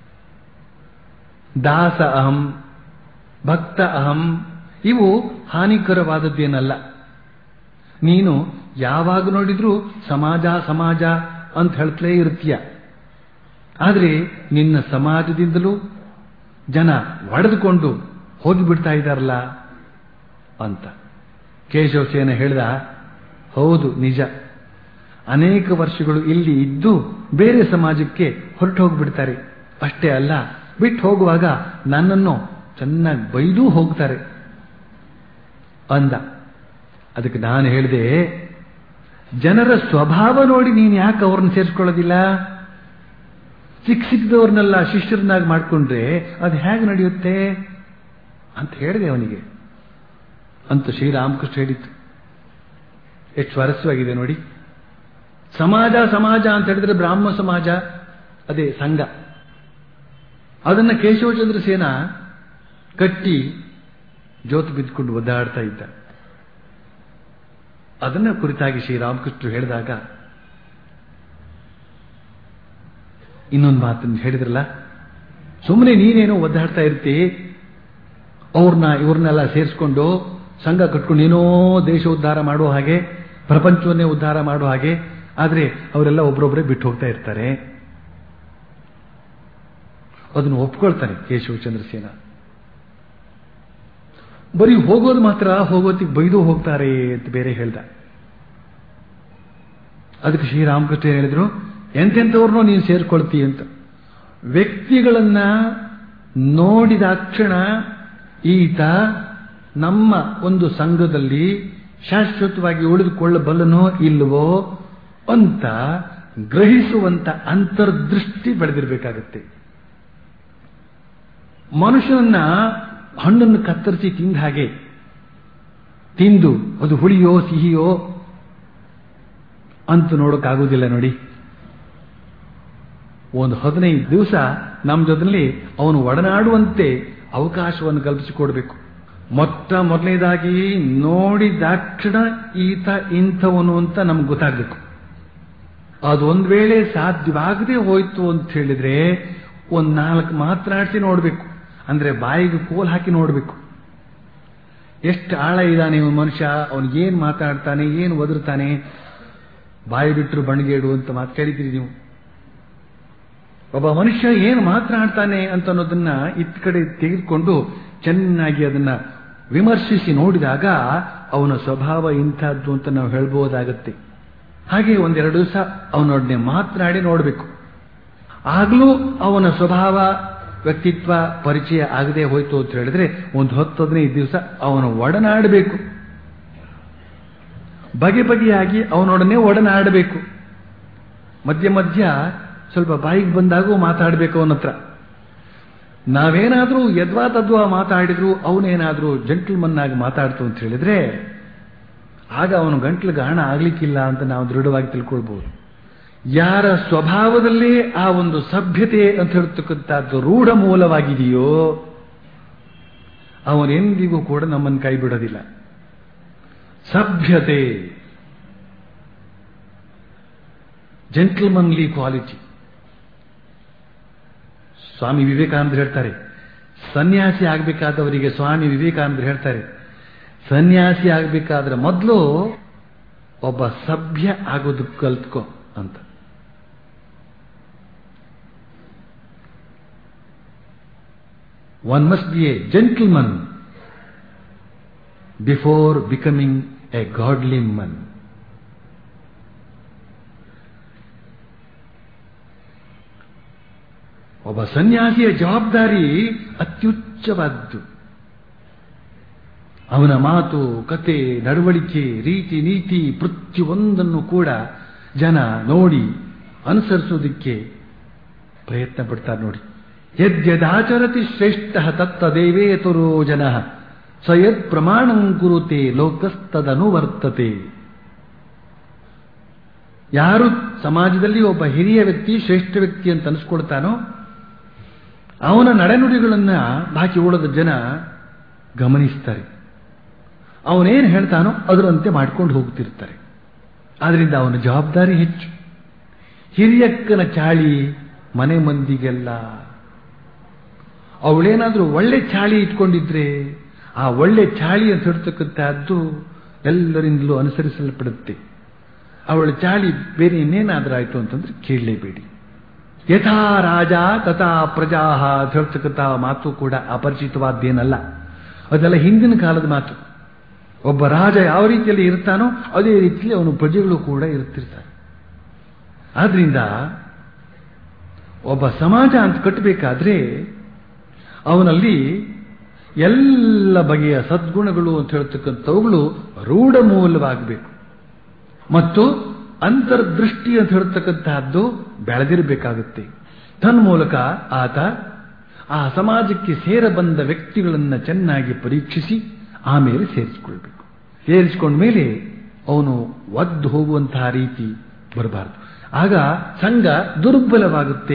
ದಾಸ ಅಹಂ ಭಕ್ತ ಅಹಂ ಇವು ಹಾನಿಕರವಾದದ್ದೇನಲ್ಲ ನೀನು ಯಾವಾಗ ನೋಡಿದ್ರೂ ಸಮಾಜ ಸಮಾಜ ಅಂತ ಹೇಳ್ತಲೇ ಇರ್ತೀಯ ಆದರೆ ನಿನ್ನ ಸಮಾಜದಿಂದಲೂ ಜನ ಒಡೆದುಕೊಂಡು ಹೋಗಿಬಿಡ್ತಾ ಇದ್ದಾರಲ್ಲ ಅಂತ ಕೇಶವಸೇನ ಹೇಳ್ದ ಹೌದು ನಿಜ ಅನೇಕ ವರ್ಷಗಳು ಇಲ್ಲಿ ಇದ್ದು ಬೇರೆ ಸಮಾಜಕ್ಕೆ ಹೊರಟು ಹೋಗ್ಬಿಡ್ತಾರೆ ಅಷ್ಟೇ ಅಲ್ಲ ಬಿಟ್ಟು ಹೋಗುವಾಗ ನನ್ನನ್ನು ಚೆನ್ನಾಗಿ ಬೈದೂ ಹೋಗ್ತಾರೆ ಅಂದ ಅದಕ್ಕೆ ನಾನು ಹೇಳಿದೆ ಜನರ ಸ್ವಭಾವ ನೋಡಿ ನೀನು ಯಾಕೆ ಅವ್ರನ್ನ ಸೇರಿಸ್ಕೊಳ್ಳೋದಿಲ್ಲ ಸಿಕ್ ಸಿಕ್ಕದವ್ರನ್ನೆಲ್ಲ ಶಿಷ್ಯರನ್ನಾಗಿ ಮಾಡ್ಕೊಂಡ್ರೆ ಅದು ಹೇಗೆ ನಡೆಯುತ್ತೆ ಅಂತ ಹೇಳಿದೆ ಅವನಿಗೆ ಅಂತ ಶ್ರೀರಾಮಕೃಷ್ಣ ಹೇಳಿತ್ತು ಎಷ್ಟು ಸ್ವಾರಸ್ಯವಾಗಿದೆ ನೋಡಿ ಸಮಾಜ ಸಮಾಜ ಅಂತ ಹೇಳಿದ್ರೆ ಬ್ರಾಹ್ಮ ಸಮಾಜ ಅದೇ ಸಂಘ ಅದನ್ನ ಕೇಶವಚಂದ್ರ ಸೇನ ಕಟ್ಟಿ ಜೋತು ಬಿದ್ದುಕೊಂಡು ಒದ್ದಾಡ್ತಾ ಇದ್ದ ಅದನ್ನ ಕುರಿತಾಗಿ ಶ್ರೀರಾಮಕೃಷ್ಣರು ಹೇಳಿದಾಗ ಇನ್ನೊಂದು ಮಾತನ್ನು ಹೇಳಿದ್ರಲ್ಲ ಸುಮ್ಮನೆ ನೀನೇನೋ ಒದ್ದಾಡ್ತಾ ಇರ್ತಿ ಅವ್ರನ್ನ ಇವ್ರನ್ನೆಲ್ಲ ಸೇರಿಸ್ಕೊಂಡು ಸಂಘ ಕಟ್ಕೊಂಡು ಏನೋ ದೇಶ ಉದ್ಧಾರ ಮಾಡುವ ಹಾಗೆ ಪ್ರಪಂಚವನ್ನೇ ಉದ್ಧಾರ ಮಾಡುವ ಹಾಗೆ ಆದರೆ ಅವರೆಲ್ಲ ಒಬ್ಬರೊಬ್ಬರೇ ಬಿಟ್ಟು ಹೋಗ್ತಾ ಇರ್ತಾರೆ ಅದನ್ನು ಒಪ್ಕೊಳ್ತಾರೆ ಕೇಶವಚಂದ್ರ ಸೇನ ಬರೀ ಹೋಗೋದು ಮಾತ್ರ ಹೋಗೋತಿಗೆ ಬೈದು ಹೋಗ್ತಾರೆ ಅಂತ ಬೇರೆ ಹೇಳ್ದ ಅದಕ್ಕೆ ಶ್ರೀರಾಮಕೃಷ್ಣ ಹೇಳಿದ್ರು ಎಂತೆಂಥವ್ರನ್ನೋ ನೀನು ಸೇರ್ಕೊಳ್ತಿ ಅಂತ ವ್ಯಕ್ತಿಗಳನ್ನ ನೋಡಿದಾಕ್ಷಣ ಈತ ನಮ್ಮ ಒಂದು ಸಂಘದಲ್ಲಿ ಶಾಶ್ವತವಾಗಿ ಉಳಿದುಕೊಳ್ಳಬಲ್ಲನೋ ಇಲ್ಲವೋ ಅಂತ ಗ್ರಹಿಸುವಂತ ಅಂತರ್ದೃಷ್ಟಿ ಬೆಳೆದಿರಬೇಕಾಗತ್ತೆ ಮನುಷ್ಯನನ್ನ ಹಣ್ಣನ್ನು ಕತ್ತರಿಸಿ ತಿಂದ ಹಾಗೆ ತಿಂದು ಅದು ಹುಳಿಯೋ ಸಿಹಿಯೋ ಅಂತ ನೋಡೋಕ್ಕಾಗೋದಿಲ್ಲ ನೋಡಿ ಒಂದು ಹದಿನೈದು ದಿವಸ ನಮ್ಮ ಜೊತೆಲಿ ಅವನು ಒಡನಾಡುವಂತೆ ಅವಕಾಶವನ್ನು ಕಲ್ಪಿಸಿಕೊಡ್ಬೇಕು ಮೊಟ್ಟ ಮೊದಲನೇದಾಗಿ ನೋಡಿದಾಕ್ಷಣ ಈತ ಇಂಥವನು ಅಂತ ನಮ್ಗೆ ಗೊತ್ತಾಗಬೇಕು ಅದೊಂದು ವೇಳೆ ಸಾಧ್ಯವಾಗದೆ ಹೋಯ್ತು ಅಂತ ಹೇಳಿದ್ರೆ ಒಂದ್ ನಾಲ್ಕು ಮಾತನಾಡಿಸಿ ನೋಡಬೇಕು ಅಂದ್ರೆ ಬಾಯಿಗೆ ಕೋಲ್ ಹಾಕಿ ನೋಡಬೇಕು ಎಷ್ಟು ಆಳ ಇದ್ದಾನೆ ಇವನು ಮನುಷ್ಯ ಅವನಿಗೇನು ಮಾತಾಡ್ತಾನೆ ಏನು ಒದರ್ತಾನೆ ಬಾಯಿ ಬಿಟ್ಟರು ಬಣಗೇಡು ಅಂತ ಮಾತು ಕೇಳಿದ್ದೀರಿ ನೀವು ಒಬ್ಬ ಮನುಷ್ಯ ಏನು ಮಾತನಾಡ್ತಾನೆ ಅಂತ ಅನ್ನೋದನ್ನ ಇತ್ತ ಕಡೆ ತೆಗೆದುಕೊಂಡು ಚೆನ್ನಾಗಿ ಅದನ್ನ ವಿಮರ್ಶಿಸಿ ನೋಡಿದಾಗ ಅವನ ಸ್ವಭಾವ ಇಂಥದ್ದು ಅಂತ ನಾವು ಹೇಳ್ಬೋದಾಗತ್ತೆ ಹಾಗೆ ಒಂದೆರಡು ದಿವಸ ಅವನೊಡನೆ ಮಾತನಾಡಿ ನೋಡಬೇಕು ಆಗಲೂ ಅವನ ಸ್ವಭಾವ ವ್ಯಕ್ತಿತ್ವ ಪರಿಚಯ ಆಗದೆ ಹೋಯ್ತು ಅಂತ ಹೇಳಿದ್ರೆ ಒಂದು ಹತ್ತು ಹದಿನೈದು ದಿವಸ ಅವನು ಒಡನಾಡಬೇಕು ಬಗೆ ಬಗೆಯಾಗಿ ಅವನೊಡನೆ ಒಡನಾಡಬೇಕು ಮಧ್ಯ ಮಧ್ಯ ಸ್ವಲ್ಪ ಬಾಯಿಗೆ ಬಂದಾಗೂ ಮಾತಾಡಬೇಕು ಅವನ ಹತ್ರ ನಾವೇನಾದ್ರೂ ಯದ್ವಾ ತದ್ವಾ ಮಾತಾಡಿದ್ರು ಅವನೇನಾದ್ರೂ ಜಂಟಲ್ಮನ್ ಆಗಿ ಮಾತಾಡ್ತು ಅಂತ ಹೇಳಿದ್ರೆ ಆಗ ಅವನು ಗಂಟ್ಲು ಗಾಣ ಆಗ್ಲಿಕ್ಕಿಲ್ಲ ಅಂತ ನಾವು ದೃಢವಾಗಿ ತಿಳ್ಕೊಳ್ಬಹುದು ಯಾರ ಸ್ವಭಾವದಲ್ಲೇ ಆ ಒಂದು ಸಭ್ಯತೆ ಅಂತ ಹೇಳ್ತಕ್ಕಂಥದ್ದು ರೂಢ ಮೂಲವಾಗಿದೆಯೋ ಅವನೆಂದಿಗೂ ಕೂಡ ನಮ್ಮನ್ನು ಕೈ ಬಿಡೋದಿಲ್ಲ ಸಭ್ಯತೆ ಜೆಂಟಲ್ಮನ್ಲಿ ಕ್ವಾಲಿಟಿ ಸ್ವಾಮಿ ವಿವೇಕಾನಂದ ಹೇಳ್ತಾರೆ ಸನ್ಯಾಸಿ ಆಗಬೇಕಾದವರಿಗೆ ಸ್ವಾಮಿ ವಿವೇಕಾನಂದ ಹೇಳ್ತಾರೆ ಸನ್ಯಾಸಿ ಆಗಬೇಕಾದ್ರೆ ಮೊದಲು ಒಬ್ಬ ಸಭ್ಯ ಆಗೋದು ಕಲ್ತ್ಕೋ ಅಂತ one must be a gentleman before becoming a godly man ಒಬ್ಬ ಸನ್ಯಾಸಿಯ ಜವಾಬ್ದಾರಿ ಅತ್ಯುಚ್ಚವಾದ್ದು ಅವನ ಮಾತು ಕತೆ ನಡವಳಿಕೆ ರೀತಿ ನೀತಿ ಪ್ರತಿಯೊಂದನ್ನು ಕೂಡ ಜನ ನೋಡಿ ಅನುಸರಿಸೋದಕ್ಕೆ ಪ್ರಯತ್ನ ಪಡ್ತಾರೆ ನೋಡಿ ಯದ್ಯದಾಚರತಿ ಶ್ರೇಷ್ಠ ತತ್ತದೇವೇತರೋ ಜನ ಸಯದ್ ಪ್ರಮಾಣಂ ಕುರುತೆ ಲೋಕಸ್ತದನುವರ್ತತೆ ಯಾರು ಸಮಾಜದಲ್ಲಿ ಒಬ್ಬ ಹಿರಿಯ ವ್ಯಕ್ತಿ ಶ್ರೇಷ್ಠ ವ್ಯಕ್ತಿ ಅಂತ ಅನಿಸ್ಕೊಳ್ತಾನೋ ಅವನ ನಡೆನುಡಿಗಳನ್ನ ಬಾಕಿ ಉಳಿದ ಜನ ಗಮನಿಸ್ತಾರೆ ಅವನೇನು ಹೇಳ್ತಾನೋ ಅದರಂತೆ ಮಾಡ್ಕೊಂಡು ಹೋಗ್ತಿರ್ತಾರೆ ಆದ್ರಿಂದ ಅವನ ಜವಾಬ್ದಾರಿ ಹೆಚ್ಚು ಹಿರಿಯಕ್ಕನ ಚಾಳಿ ಮನೆ ಮಂದಿಗೆಲ್ಲ ಅವಳೇನಾದ್ರೂ ಒಳ್ಳೆ ಚಾಳಿ ಇಟ್ಕೊಂಡಿದ್ರೆ ಆ ಒಳ್ಳೆ ಚಾಳಿ ಅಂತ ಹೇಳ್ತಕ್ಕಂಥದ್ದು ಎಲ್ಲರಿಂದಲೂ ಅನುಸರಿಸಲ್ಪಡುತ್ತೆ ಅವಳ ಚಾಳಿ ಬೇರೆ ಇನ್ನೇನಾದ್ರೂ ಆಯ್ತು ಅಂತಂದ್ರೆ ಕೇಳಲೇಬೇಡಿ ಯಥಾ ರಾಜ ತಥಾ ಪ್ರಜಾ ಅಂತ ಹೇಳ್ತಕ್ಕಂಥ ಮಾತು ಕೂಡ ಅಪರಿಚಿತವಾದ್ದೇನಲ್ಲ ಅದೆಲ್ಲ ಹಿಂದಿನ ಕಾಲದ ಮಾತು ಒಬ್ಬ ರಾಜ ಯಾವ ರೀತಿಯಲ್ಲಿ ಇರ್ತಾನೋ ಅದೇ ರೀತಿಯಲ್ಲಿ ಅವನು ಪ್ರಜೆಗಳು ಕೂಡ ಇರ್ತಿರ್ತಾರೆ ಆದ್ರಿಂದ ಒಬ್ಬ ಸಮಾಜ ಅಂತ ಕಟ್ಟಬೇಕಾದ್ರೆ ಅವನಲ್ಲಿ ಎಲ್ಲ ಬಗೆಯ ಸದ್ಗುಣಗಳು ಅಂತ ಹೇಳ್ತಕ್ಕಂಥವುಗಳು ರೂಢ ಮೂಲವಾಗಬೇಕು ಮತ್ತು ಅಂತರ್ದೃಷ್ಟಿ ಅಂತ ಹೇಳ್ತಕ್ಕಂತಹದ್ದು ಬೆಳೆದಿರಬೇಕಾಗುತ್ತೆ ತನ್ಮೂಲಕ ಆತ ಆ ಸಮಾಜಕ್ಕೆ ಸೇರ ಬಂದ ವ್ಯಕ್ತಿಗಳನ್ನು ಚೆನ್ನಾಗಿ ಪರೀಕ್ಷಿಸಿ ಆಮೇಲೆ ಸೇರಿಸಿಕೊಳ್ಬೇಕು ಸೇರಿಸಿಕೊಂಡ ಮೇಲೆ ಅವನು ಒದ್ದು ಹೋಗುವಂತಹ ರೀತಿ ಬರಬಾರದು ಆಗ ಸಂಘ ದುರ್ಬಲವಾಗುತ್ತೆ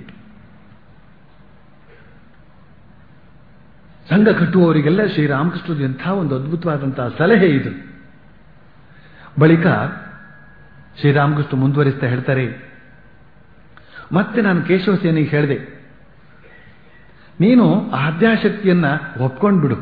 ಸಂಘ ಕಟ್ಟುವವರಿಗೆಲ್ಲ ಶ್ರೀರಾಮಕೃಷ್ಣದ ಎಂಥ ಒಂದು ಅದ್ಭುತವಾದಂತಹ ಸಲಹೆ ಇದು ಬಳಿಕ ಶ್ರೀರಾಮಕೃಷ್ಣ ಮುಂದುವರಿಸ್ತಾ ಹೇಳ್ತಾರೆ ಮತ್ತೆ ನಾನು ಕೇಶವಸೇನಿಗೆ ಹೇಳಿದೆ ನೀನು ಆದ್ಯಾಶಕ್ತಿಯನ್ನ ಒಪ್ಕೊಂಡ್ಬಿಡು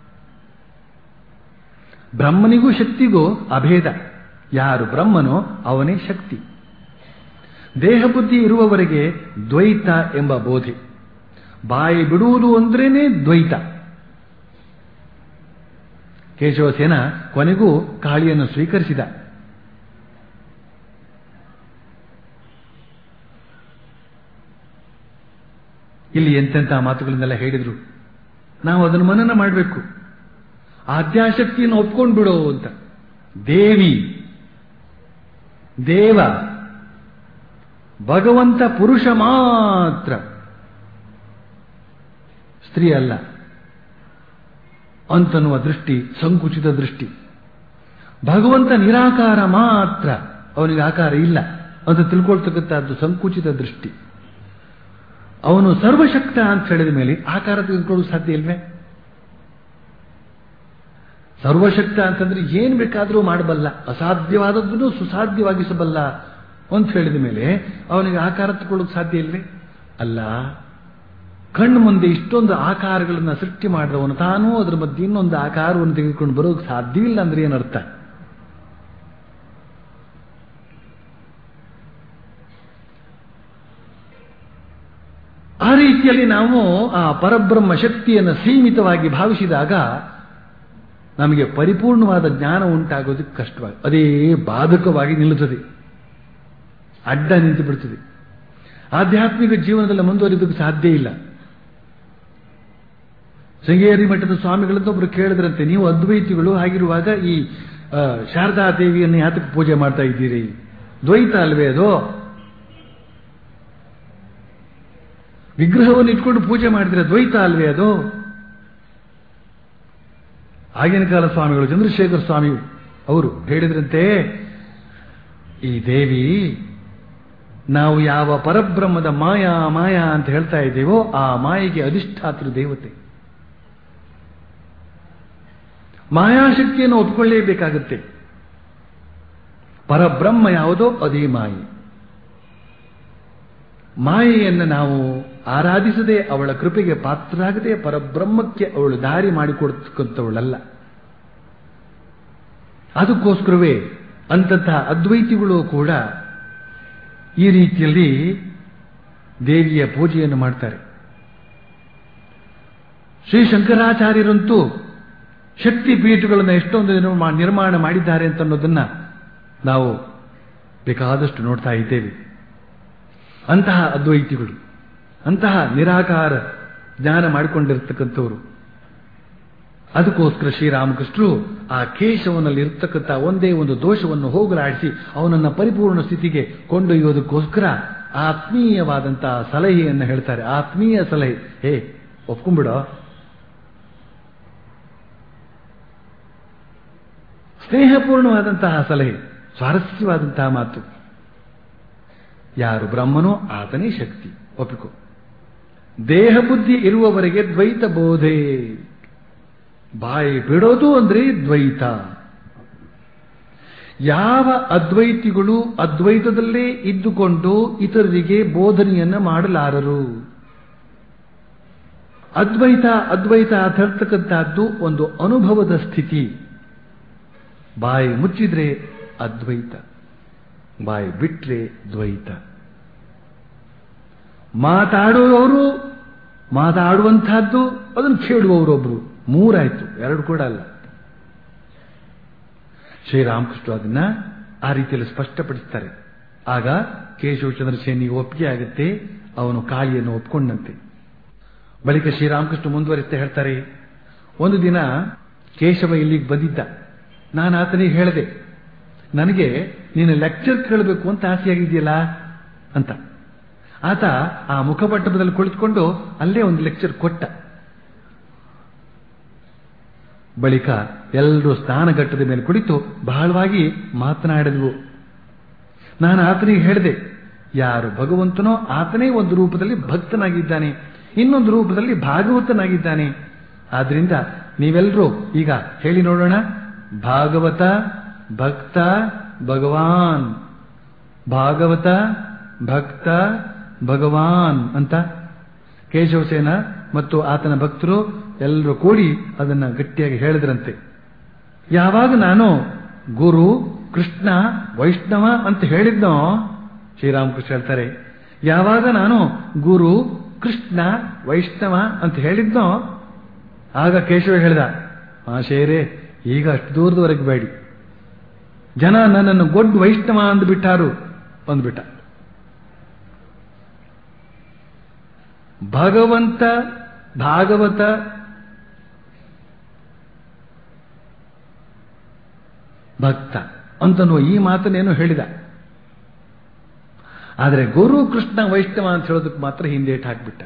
ಬ್ರಹ್ಮನಿಗೂ ಶಕ್ತಿಗೂ ಅಭೇದ ಯಾರು ಬ್ರಹ್ಮನೋ ಅವನೇ ಶಕ್ತಿ ದೇಹ ಬುದ್ಧಿ ಇರುವವರೆಗೆ ದ್ವೈತ ಎಂಬ ಬೋಧೆ ಬಾಯಿ ಬಿಡುವುದು ಅಂದ್ರೇನೆ ದ್ವೈತ ಕೇಶವಸೇನ ಕೊನೆಗೂ ಕಾಳಿಯನ್ನು ಸ್ವೀಕರಿಸಿದ ಇಲ್ಲಿ ಎಂತೆಂಥ ಮಾತುಗಳನ್ನೆಲ್ಲ ಹೇಳಿದ್ರು ನಾವು ಅದನ್ನು ಮನನ ಮಾಡಬೇಕು ಆದ್ಯಾಶಕ್ತಿಯನ್ನು ಒಪ್ಕೊಂಡು ಬಿಡೋ ಅಂತ ದೇವಿ ದೇವ ಭಗವಂತ ಪುರುಷ ಮಾತ್ರ ಸ್ತ್ರೀ ಅಲ್ಲ ಅಂತನ್ನುವ ದೃಷ್ಟಿ ಸಂಕುಚಿತ ದೃಷ್ಟಿ ಭಗವಂತ ನಿರಾಕಾರ ಮಾತ್ರ ಅವನಿಗೆ ಆಕಾರ ಇಲ್ಲ ಅಂತ ತಿಳ್ಕೊಳ್ತಕ್ಕಂಥದ್ದು ಸಂಕುಚಿತ ದೃಷ್ಟಿ ಅವನು ಸರ್ವಶಕ್ತ ಅಂತ ಹೇಳಿದ ಮೇಲೆ ಆಕಾರ ತೆಗೆದುಕೊಳ್ಳಲು ಸಾಧ್ಯ ಇಲ್ವೇ ಸರ್ವಶಕ್ತ ಅಂತಂದ್ರೆ ಏನ್ ಬೇಕಾದರೂ ಮಾಡಬಲ್ಲ ಅಸಾಧ್ಯವಾದದ್ದನ್ನು ಸುಸಾಧ್ಯವಾಗಿಸಬಲ್ಲ ಅಂತ ಹೇಳಿದ ಮೇಲೆ ಅವನಿಗೆ ಆಕಾರ ತಗೊಳ್ಳೋಕೆ ಸಾಧ್ಯ ಇಲ್ವೇ ಅಲ್ಲ ಕಣ್ಣು ಮುಂದೆ ಇಷ್ಟೊಂದು ಆಕಾರಗಳನ್ನು ಸೃಷ್ಟಿ ಮಾಡಿದವನು ತಾನೂ ಅದರ ಮಧ್ಯೆ ಇನ್ನೊಂದು ಆಕಾರವನ್ನು ತೆಗೆದುಕೊಂಡು ಬರೋಕೆ ಸಾಧ್ಯವಿಲ್ಲ ಅಂದ್ರೆ ಏನರ್ಥ ಆ ರೀತಿಯಲ್ಲಿ ನಾವು ಆ ಪರಬ್ರಹ್ಮ ಶಕ್ತಿಯನ್ನು ಸೀಮಿತವಾಗಿ ಭಾವಿಸಿದಾಗ ನಮಗೆ ಪರಿಪೂರ್ಣವಾದ ಜ್ಞಾನ ಉಂಟಾಗೋದಕ್ಕೆ ಕಷ್ಟವಾಗಿ ಅದೇ ಬಾಧಕವಾಗಿ ನಿಲ್ಲುತ್ತದೆ ಅಡ್ಡ ನಿಂತು ಬಿಡ್ತದೆ ಆಧ್ಯಾತ್ಮಿಕ ಜೀವನದಲ್ಲಿ ಮುಂದುವರಿಯೋದಕ್ಕೆ ಸಾಧ್ಯ ಇಲ್ಲ ಶೃಂಗೇರಿ ಮಠದ ಸ್ವಾಮಿಗಳಂತ ಒಬ್ರು ಕೇಳಿದ್ರಂತೆ ನೀವು ಅದ್ವೈತಿಗಳು ಆಗಿರುವಾಗ ಈ ಆ, ಶಾರದಾ ದೇವಿಯನ್ನು ಯಾತಕ್ಕೆ ಪೂಜೆ ಮಾಡ್ತಾ ಇದ್ದೀರಿ ದ್ವೈತ ಅಲ್ವೇ ಅದು ವಿಗ್ರಹವನ್ನು ಇಟ್ಕೊಂಡು ಪೂಜೆ ಮಾಡಿದ್ರೆ ದ್ವೈತ ಅಲ್ವೇ ಅದು ಆಗಿನ ಕಾಲ ಸ್ವಾಮಿಗಳು ಚಂದ್ರಶೇಖರ ಸ್ವಾಮಿ ಅವರು ಹೇಳಿದ್ರಂತೆ ಈ ದೇವಿ ನಾವು ಯಾವ ಪರಬ್ರಹ್ಮದ ಮಾಯಾ ಮಾಯಾ ಅಂತ ಹೇಳ್ತಾ ಇದ್ದೇವೋ ಆ ಮಾಯೆಗೆ ಅಧಿಷ್ಠಾತೃ ದೇವತೆ ಮಾಯಾಶಕ್ತಿಯನ್ನು ಒಪ್ಕೊಳ್ಳೇಬೇಕಾಗುತ್ತೆ ಪರಬ್ರಹ್ಮ ಯಾವುದೋ ಅದೇ ಮಾಯೆ ಮಾಯೆಯನ್ನು ನಾವು ಆರಾಧಿಸದೆ ಅವಳ ಕೃಪೆಗೆ ಪಾತ್ರರಾಗದೆ ಪರಬ್ರಹ್ಮಕ್ಕೆ ಅವಳು ದಾರಿ ಮಾಡಿಕೊಡ್ತಕ್ಕಂಥವಳಲ್ಲ ಅದಕ್ಕೋಸ್ಕರವೇ ಅಂತಹ ಅದ್ವೈತಿಗಳು ಕೂಡ ಈ ರೀತಿಯಲ್ಲಿ ದೇವಿಯ ಪೂಜೆಯನ್ನು ಮಾಡ್ತಾರೆ ಶ್ರೀ ಶಂಕರಾಚಾರ್ಯರಂತೂ ಶಕ್ತಿ ಪೀಠಗಳನ್ನು ಎಷ್ಟೊಂದು ನಿರ್ಮಾ- ನಿರ್ಮಾಣ ಮಾಡಿದ್ದಾರೆ ಅಂತ ಅನ್ನೋದನ್ನ ನಾವು ಬೇಕಾದಷ್ಟು ನೋಡ್ತಾ ಇದ್ದೇವೆ ಅಂತಹ ಅದ್ವೈತಿಗಳು ಅಂತಹ ನಿರಾಕಾರ ಜ್ಞಾನ ಮಾಡಿಕೊಂಡಿರ್ತಕ್ಕಂಥವ್ರು ಅದಕ್ಕೋಸ್ಕರ ಶ್ರೀರಾಮಕೃಷ್ಣರು ಆ ಕೇಶವನಲ್ಲಿ ಇರ್ತಕ್ಕಂಥ ಒಂದೇ ಒಂದು ದೋಷವನ್ನು ಹೋಗಲಾಡಿಸಿ ಅವನನ್ನ ಪರಿಪೂರ್ಣ ಸ್ಥಿತಿಗೆ ಕೊಂಡೊಯ್ಯೋದಕ್ಕೋಸ್ಕರ ಆತ್ಮೀಯವಾದಂತಹ ಸಲಹೆಯನ್ನು ಹೇಳ್ತಾರೆ ಆತ್ಮೀಯ ಸಲಹೆ ಹೇ ಒಪ್ಕೊಂಡ್ಬಿಡೋ ಸ್ನೇಹಪೂರ್ಣವಾದಂತಹ ಸಲಹೆ ಸ್ವಾರಸ್ಯವಾದಂತಹ ಮಾತು ಯಾರು ಬ್ರಹ್ಮನೋ ಆತನೇ ಶಕ್ತಿ ಒಪ್ಪಿಕೋ ದೇಹ ಬುದ್ಧಿ ಇರುವವರೆಗೆ ದ್ವೈತ ಬೋಧೆ ಬಾಯಿ ಬಿಡೋದು ಅಂದ್ರೆ ದ್ವೈತ ಯಾವ ಅದ್ವೈತಿಗಳು ಅದ್ವೈತದಲ್ಲೇ ಇದ್ದುಕೊಂಡು ಇತರರಿಗೆ ಬೋಧನೆಯನ್ನ ಮಾಡಲಾರರು ಅದ್ವೈತ ಅದ್ವೈತ ಅಂತ ಹೇಳ್ತಕ್ಕಂಥದ್ದು ಒಂದು ಅನುಭವದ ಸ್ಥಿತಿ ಬಾಯಿ ಮುಚ್ಚಿದ್ರೆ ಅದ್ವೈತ ಬಾಯಿ ಬಿಟ್ರೆ ದ್ವೈತ ಮಾತಾಡುವವರು ಮಾತಾಡುವಂತಹದ್ದು ಅದನ್ನು ಕೇಳುವವರೊಬ್ರು ಮೂರಾಯ್ತು ಎರಡು ಕೂಡ ಅಲ್ಲ ಶ್ರೀರಾಮಕೃಷ್ಣ ಅದನ್ನ ಆ ರೀತಿಯಲ್ಲಿ ಸ್ಪಷ್ಟಪಡಿಸ್ತಾರೆ ಆಗ ಕೇಶವಚಂದ್ರ ಸೇನಿಗೆ ಒಪ್ಪಿಗೆ ಆಗುತ್ತೆ ಅವನು ಕಾಳಿಯನ್ನು ಒಪ್ಕೊಂಡಂತೆ ಬಳಿಕ ಶ್ರೀರಾಮಕೃಷ್ಣ ಮುಂದುವರಿಸ್ತಾ ಹೇಳ್ತಾರೆ ಒಂದು ದಿನ ಕೇಶವ ಇಲ್ಲಿಗೆ ಬಂದಿದ್ದ ನಾನು ಆತನಿಗೆ ಹೇಳಿದೆ ನನಗೆ ನೀನು ಲೆಕ್ಚರ್ ಕೇಳಬೇಕು ಅಂತ ಆಸೆಯಾಗಿದೆಯಲ್ಲ ಅಂತ ಆತ ಆ ಮುಖಮಂಟಪದಲ್ಲಿ ಕುಳಿತುಕೊಂಡು ಅಲ್ಲೇ ಒಂದು ಲೆಕ್ಚರ್ ಕೊಟ್ಟ ಬಳಿಕ ಎಲ್ಲರೂ ಸ್ನಾನಘಟ್ಟದ ಮೇಲೆ ಕುಳಿತು ಬಹಳವಾಗಿ ಮಾತನಾಡಿದ್ವು ನಾನು ಆತನಿಗೆ ಹೇಳಿದೆ ಯಾರು ಭಗವಂತನೋ ಆತನೇ ಒಂದು ರೂಪದಲ್ಲಿ ಭಕ್ತನಾಗಿದ್ದಾನೆ ಇನ್ನೊಂದು ರೂಪದಲ್ಲಿ ಭಾಗವತನಾಗಿದ್ದಾನೆ ಆದ್ರಿಂದ ನೀವೆಲ್ಲರೂ ಈಗ ಹೇಳಿ ನೋಡೋಣ ಭಾಗವತ ಭಕ್ತ ಭಗವಾನ್ ಭಾಗವತ ಭಕ್ತ ಭಗವಾನ್ ಅಂತ ಕೇಶವಸೇನ ಮತ್ತು ಆತನ ಭಕ್ತರು ಎಲ್ಲರೂ ಕೂಡಿ ಅದನ್ನ ಗಟ್ಟಿಯಾಗಿ ಹೇಳಿದ್ರಂತೆ ಯಾವಾಗ ನಾನು ಗುರು ಕೃಷ್ಣ ವೈಷ್ಣವ ಅಂತ ಹೇಳಿದ್ನೋ ಶ್ರೀರಾಮಕೃಷ್ಣ ಹೇಳ್ತಾರೆ ಯಾವಾಗ ನಾನು ಗುರು ಕೃಷ್ಣ ವೈಷ್ಣವ ಅಂತ ಹೇಳಿದ್ನೋ ಆಗ ಕೇಶವ ಹೇಳಿದ ಆ ಶೇರೆ ಈಗ ಅಷ್ಟು ದೂರದವರೆಗೆ ಬೇಡಿ ಜನ ನನ್ನನ್ನು ಗೊಡ್ಡು ವೈಷ್ಣವ ಅಂದ್ಬಿಟ್ಟಾರು ಅಂದ್ಬಿಟ್ಟ ಭಗವಂತ ಭಾಗವತ ಭಕ್ತ ಅಂತನೋ ಈ ಮಾತನ್ನೇನು ಹೇಳಿದ ಆದರೆ ಗುರು ಕೃಷ್ಣ ವೈಷ್ಣವ ಅಂತ ಹೇಳೋದಕ್ಕೆ ಮಾತ್ರ ಹಿಂದೇಟ್ ಹಾಕ್ಬಿಟ್ಟ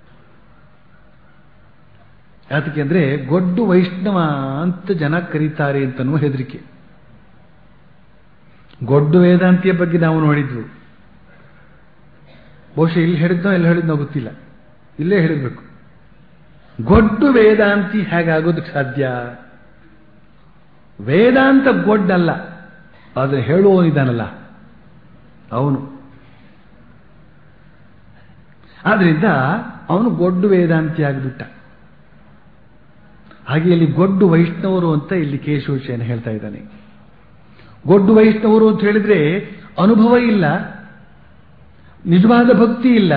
ಯಾತಕ್ಕೆ ಅಂದ್ರೆ ಗೊಡ್ಡು ವೈಷ್ಣವ ಅಂತ ಜನ ಕರೀತಾರೆ ಅಂತನೂ ಹೆದರಿಕೆ ಗೊಡ್ಡು ವೇದಾಂತಿಯ ಬಗ್ಗೆ ನಾವು ನೋಡಿದ್ವು ಬಹುಶಃ ಇಲ್ಲಿ ಹೇಳಿದ್ನೋ ಎಲ್ಲಿ ಹೇಳಿದ್ನೋ ಗೊತ್ತಿಲ್ಲ ಇಲ್ಲೇ ಹೇಳಿರ್ಬೇಕು ಗೊಡ್ಡು ವೇದಾಂತಿ ಹೇಗಾಗೋದಕ್ಕೆ ಸಾಧ್ಯ ವೇದಾಂತ ಗೊಡ್ಡಲ್ಲ ಅದನ್ನು ಹೇಳುವವನಿದ್ದಾನಲ್ಲ ಅವನು ಆದ್ರಿಂದ ಅವನು ಗೊಡ್ಡು ವೇದಾಂತಿ ಆಗಿಬಿಟ್ಟ ಹಾಗೆ ಇಲ್ಲಿ ಗೊಡ್ಡು ವೈಷ್ಣವರು ಅಂತ ಇಲ್ಲಿ ಕೇಶವಶಯನ ಹೇಳ್ತಾ ಇದ್ದಾನೆ ಗೊಡ್ಡು ವೈಷ್ಣವರು ಅಂತ ಹೇಳಿದ್ರೆ ಅನುಭವ ಇಲ್ಲ ನಿಜವಾದ ಭಕ್ತಿ ಇಲ್ಲ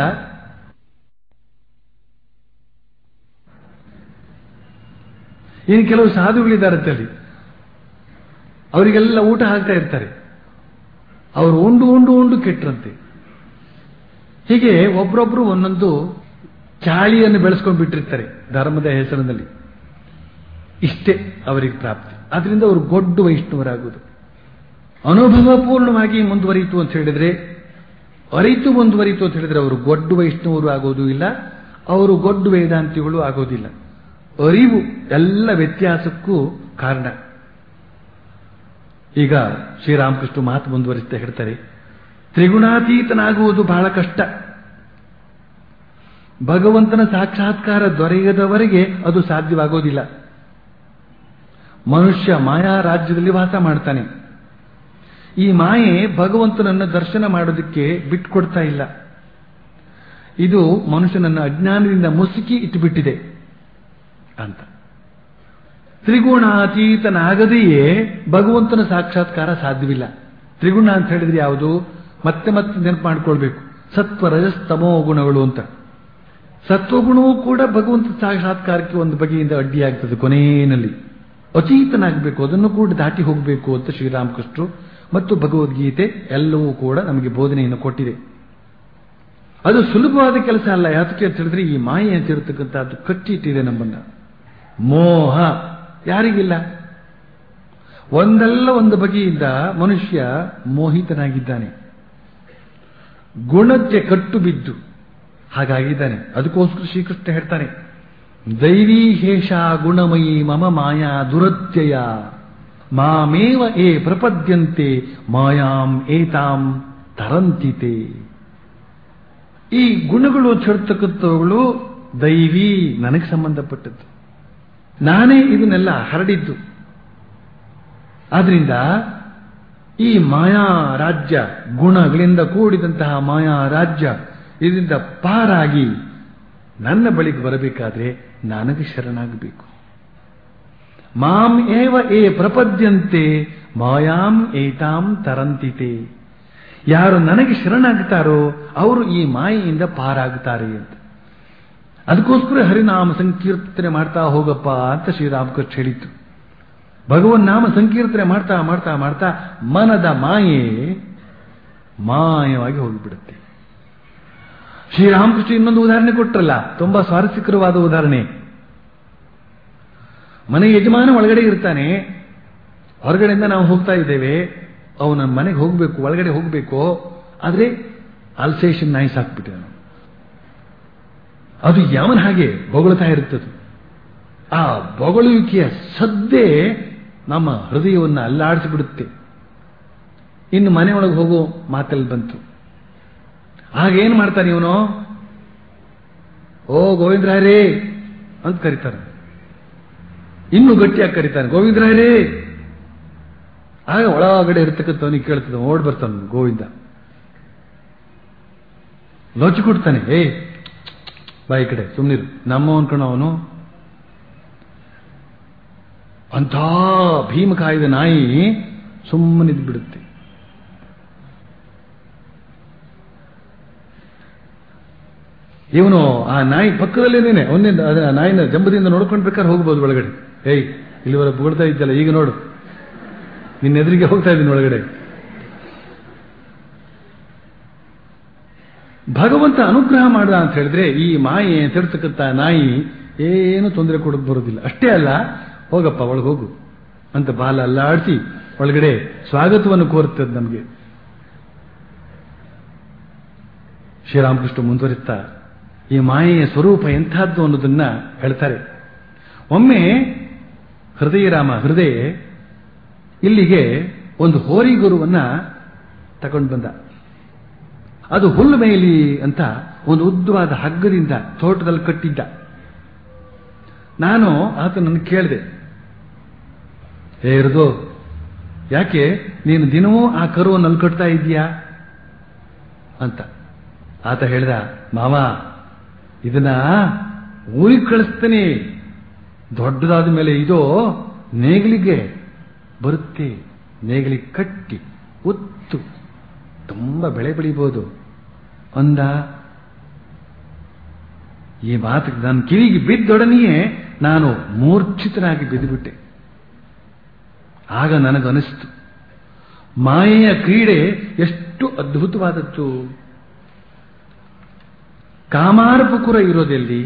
ಇನ್ನು ಕೆಲವು ಸಾಧುಗಳಿದ್ದಾರಂತೆ ಅಲ್ಲಿ ಅವರಿಗೆಲ್ಲ ಊಟ ಹಾಕ್ತಾ ಇರ್ತಾರೆ ಅವರು ಉಂಡು ಉಂಡು ಉಂಡು ಕೆಟ್ಟರಂತೆ ಹೀಗೆ ಒಬ್ರೊಬ್ರು ಒಂದೊಂದು ಚಾಳಿಯನ್ನು ಬೆಳೆಸ್ಕೊಂಡು ಬಿಟ್ಟಿರ್ತಾರೆ ಧರ್ಮದ ಹೆಸರಿನಲ್ಲಿ ಇಷ್ಟೇ ಅವರಿಗೆ ಪ್ರಾಪ್ತಿ ಅದರಿಂದ ಅವರು ಗೊಡ್ಡು ವೈಷ್ಣವರಾಗುವುದು ಅನುಭವಪೂರ್ಣವಾಗಿ ಮುಂದುವರಿಯಿತು ಅಂತ ಹೇಳಿದ್ರೆ ಅರಿತು ಮುಂದುವರಿತು ಅಂತ ಹೇಳಿದ್ರೆ ಅವರು ಗೊಡ್ಡು ವೈಷ್ಣವರು ಆಗೋದು ಇಲ್ಲ ಅವರು ಗೊಡ್ಡು ವೇದಾಂತಿಗಳು ಆಗೋದಿಲ್ಲ ಅರಿವು ಎಲ್ಲ ವ್ಯತ್ಯಾಸಕ್ಕೂ ಕಾರಣ ಈಗ ಶ್ರೀರಾಮಕೃಷ್ಣ ಮಾತು ಮುಂದುವರಿಸ್ತಾ ಹೇಳ್ತಾರೆ ತ್ರಿಗುಣಾತೀತನಾಗುವುದು ಬಹಳ ಕಷ್ಟ ಭಗವಂತನ ಸಾಕ್ಷಾತ್ಕಾರ ದೊರೆಯದವರೆಗೆ ಅದು ಸಾಧ್ಯವಾಗೋದಿಲ್ಲ ಮನುಷ್ಯ ಮಾಯಾ ರಾಜ್ಯದಲ್ಲಿ ವಾಸ ಮಾಡ್ತಾನೆ ಈ ಮಾಯೆ ಭಗವಂತನನ್ನು ದರ್ಶನ ಮಾಡೋದಕ್ಕೆ ಬಿಟ್ಕೊಡ್ತಾ ಇಲ್ಲ ಇದು ಮನುಷ್ಯನನ್ನು ಅಜ್ಞಾನದಿಂದ ಮುಸುಕಿ ಇಟ್ಟುಬಿಟ್ಟಿದೆ ಅಂತ ತ್ರಿಗುಣಾತೀತನಾಗದೆಯೇ ಭಗವಂತನ ಸಾಕ್ಷಾತ್ಕಾರ ಸಾಧ್ಯವಿಲ್ಲ ತ್ರಿಗುಣ ಅಂತ ಹೇಳಿದ್ರೆ ಯಾವುದು ಮತ್ತೆ ಮತ್ತೆ ನೆನಪು ಮಾಡ್ಕೊಳ್ಬೇಕು ಸತ್ವ ರಜಸ್ತಮೋ ಗುಣಗಳು ಅಂತ ಸತ್ವಗುಣವೂ ಕೂಡ ಭಗವಂತ ಸಾಕ್ಷಾತ್ಕಾರಕ್ಕೆ ಒಂದು ಬಗೆಯಿಂದ ಅಡ್ಡಿಯಾಗ್ತದೆ ಕೊನೆಯಲ್ಲಿ ಅತೀತನಾಗಬೇಕು ಅದನ್ನು ಕೂಡ ದಾಟಿ ಹೋಗಬೇಕು ಅಂತ ಶ್ರೀರಾಮಕೃಷ್ಣರು ಮತ್ತು ಭಗವದ್ಗೀತೆ ಎಲ್ಲವೂ ಕೂಡ ನಮಗೆ ಬೋಧನೆಯನ್ನು ಕೊಟ್ಟಿದೆ ಅದು ಸುಲಭವಾದ ಕೆಲಸ ಅಲ್ಲ ಯಾತಕ್ಕೆ ಅಂತ ಹೇಳಿದ್ರೆ ಈ ಮಾಯೆ ಅಂತ ಇರತಕ್ಕಂಥದ್ದು ಕಟ್ಟಿಟ್ಟಿದೆ ನಮ್ಮನ್ನ ಮೋಹ ಯಾರಿಗಿಲ್ಲ ಒಂದಲ್ಲ ಒಂದು ಬಗೆಯಿಂದ ಮನುಷ್ಯ ಮೋಹಿತನಾಗಿದ್ದಾನೆ ಗುಣಕ್ಕೆ ಕಟ್ಟು ಬಿದ್ದು ಹಾಗಾಗಿದ್ದಾನೆ ಅದಕ್ಕೋಸ್ಕರ ಶ್ರೀಕೃಷ್ಣ ಹೇಳ್ತಾನೆ ದೈವೀ ಹೇಷ ಗುಣಮಯಿ ಮಮ ಮಾಯಾ ದುರತ್ಯಯ ಮಾಮೇವ ಏ ಪ್ರಪದ್ಯಂತೆ ಮಾಯಾಂ ಏತಾಂ ತರಂತಿತೆ ಈ ಗುಣಗಳು ಹೇಳ್ತಕ್ಕಂಥವುಗಳು ದೈವಿ ನನಗೆ ಸಂಬಂಧಪಟ್ಟದ್ದು ನಾನೇ ಇದನ್ನೆಲ್ಲ ಹರಡಿದ್ದು ಆದ್ರಿಂದ ಈ ಮಾಯಾ ರಾಜ್ಯ ಗುಣಗಳಿಂದ ಕೂಡಿದಂತಹ ಮಾಯಾ ರಾಜ್ಯ ಇದರಿಂದ ಪಾರಾಗಿ ನನ್ನ ಬಳಿಗೆ ಬರಬೇಕಾದ್ರೆ ನನಗೆ ಶರಣಾಗಬೇಕು ಮಾಂ ಏವ ಏ ಪ್ರಪದ್ಯಂತೆ ಮಾಯಾಂ ಏತಾಂ ತರಂತಿತೆ ಯಾರು ನನಗೆ ಶರಣಾಗ್ತಾರೋ ಅವರು ಈ ಮಾಯೆಯಿಂದ ಪಾರಾಗ್ತಾರೆ ಅಂತ ಅದಕ್ಕೋಸ್ಕರ ಹರಿನಾಮ ಸಂಕೀರ್ತನೆ ಮಾಡ್ತಾ ಹೋಗಪ್ಪ ಅಂತ ಶ್ರೀರಾಮಕೃಷ್ಣ ಹೇಳಿತ್ತು ಭಗವನ್ ನಾಮ ಸಂಕೀರ್ತನೆ ಮಾಡ್ತಾ ಮಾಡ್ತಾ ಮಾಡ್ತಾ ಮನದ ಮಾಯೆ ಮಾಯವಾಗಿ ಹೋಗಿಬಿಡುತ್ತೆ ಶ್ರೀರಾಮಕೃಷ್ಣ ಇನ್ನೊಂದು ಉದಾಹರಣೆ ಕೊಟ್ಟರಲ್ಲ ತುಂಬಾ ಸ್ವಾರಸ್ಯಕರವಾದ ಉದಾಹರಣೆ ಮನೆ ಯಜಮಾನ ಒಳಗಡೆ ಇರ್ತಾನೆ ಹೊರಗಡೆಯಿಂದ ನಾವು ಹೋಗ್ತಾ ಇದ್ದೇವೆ ಅವನ ಮನೆಗೆ ಹೋಗಬೇಕು ಒಳಗಡೆ ಹೋಗಬೇಕು ಆದ್ರೆ ಅಲ್ಸೇಷನ್ ನಾಯಿ ಸಾಕ್ಬಿಟ್ಟಿದ್ದಾನೆ ಅದು ಯಾವನ ಹಾಗೆ ಬೊಗಳ್ತಾ ಇರುತ್ತದೆ ಆ ಬೊಗಳುವಿಕೆಯ ಸದ್ದೇ ನಮ್ಮ ಹೃದಯವನ್ನು ಅಲ್ಲಾಡಿಸಿಬಿಡುತ್ತೆ ಇನ್ನು ಮನೆಯೊಳಗೆ ಹೋಗೋ ಮಾತಲ್ಲಿ ಬಂತು ಆಗ ಏನ್ ಮಾಡ್ತಾನೆ ಇವನು ಓ ಗೋವಿಂದರಾಯರೇ ಅಂತ ಕರೀತಾನೆ ಇನ್ನು ಗಟ್ಟಿಯಾಗಿ ಕರೀತಾನೆ ಗೋವಿಂದರಾಯರೇ ಆಗ ಒಳಗಡೆ ಇರ್ತಕ್ಕಂಥವನಿಗೆ ಕೇಳ್ತದೆ ಓಡ್ ಬರ್ತಾನೆ ಗೋವಿಂದ ಲೋಚಿ ಕೊಡ್ತಾನೆ ಏ ಬಾಯಿ ಕಡೆ ಸುಮ್ಮನಿರು ನಮ್ಮ ಅನ್ಕೊಂಡು ಅವನು ಅಂಥ ಭೀಮ ಕಾಯ್ದ ನಾಯಿ ಸುಮ್ಮನಿದ್ ಬಿಡುತ್ತೆ ಇವನು ಆ ನಾಯಿ ಪಕ್ಕದಲ್ಲೇನೇನೆ ಅವನಿಂದ ಅದ ನಾಯಿನ ಜಂಬದಿಂದ ನೋಡ್ಕೊಂಡು ಬೇಕಾದ್ರೆ ಹೋಗ್ಬೋದು ಒಳಗಡೆ ಏಯ್ ಇಲ್ಲಿವರ ಬುಡ್ತಾ ಇದ್ದಲ್ಲ ಈಗ ನೋಡು ನಿನ್ನ ಎದುರಿಗೆ ಹೋಗ್ತಾ ಇದ್ದೀನಿ ಒಳಗಡೆ ಭಗವಂತ ಅನುಗ್ರಹ ಮಾಡ್ದ ಅಂತ ಹೇಳಿದ್ರೆ ಈ ಮಾಯೆ ತಿರ್ತಕ್ಕಂಥ ನಾಯಿ ಏನು ತೊಂದರೆ ಕೊಡಕ್ ಬರೋದಿಲ್ಲ ಅಷ್ಟೇ ಅಲ್ಲ ಹೋಗಪ್ಪ ಒಳಗೆ ಹೋಗು ಅಂತ ಬಾಲ ಅಲ್ಲಾಡಿಸಿ ಒಳಗಡೆ ಸ್ವಾಗತವನ್ನು ಕೋರುತ್ತದೆ ನಮಗೆ ಶ್ರೀರಾಮಕೃಷ್ಣ ಮುಂದುವರಿಸ್ತಾ ಈ ಮಾಯೆಯ ಸ್ವರೂಪ ಎಂಥದ್ದು ಅನ್ನೋದನ್ನ ಹೇಳ್ತಾರೆ ಒಮ್ಮೆ ಹೃದಯರಾಮ ಹೃದಯ ಇಲ್ಲಿಗೆ ಒಂದು ಹೋರಿಗುರುವನ್ನ ತಗೊಂಡು ಬಂದ ಅದು ಹುಲ್ಲು ಮೇಲಿ ಅಂತ ಒಂದು ಉದ್ದವಾದ ಹಗ್ಗದಿಂದ ತೋಟದಲ್ಲಿ ಕಟ್ಟಿದ್ದ ನಾನು ಆತನನ್ನು ಕೇಳಿದೆ ಹೇ ಹೃದು ಯಾಕೆ ನೀನು ದಿನವೂ ಆ ಕರುವನ್ನು ಅಲ್ಲಿ ಕಟ್ತಾ ಇದೀಯಾ ಅಂತ ಆತ ಹೇಳ್ದ ಮಾವ ಇದನ್ನ ಊರಿಗೆ ಕಳಿಸ್ತೇನೆ ದೊಡ್ಡದಾದ ಮೇಲೆ ಇದು ನೇಗಿಲಿಗೆ ಬರುತ್ತೆ ನೇಗಿಲಿಗೆ ಕಟ್ಟಿ ಒತ್ತು ತುಂಬಾ ಬೆಳೆ ಬೆಳಿಬೋದು ಅಂದ ಈ ಮಾತಿಗೆ ನನ್ನ ಕಿವಿಗೆ ಬಿದ್ದೊಡನೆಯೇ ನಾನು ಮೂರ್ಛಿತನಾಗಿ ಬಿದ್ದುಬಿಟ್ಟೆ ಆಗ ನನಗನಿಸ್ತು ಮಾಯೆಯ ಕ್ರೀಡೆ ಎಷ್ಟು ಅದ್ಭುತವಾದದ್ದು ಕಾಮಾರ್ಪುಕುರ ಇರೋದೆಲ್ಲಿ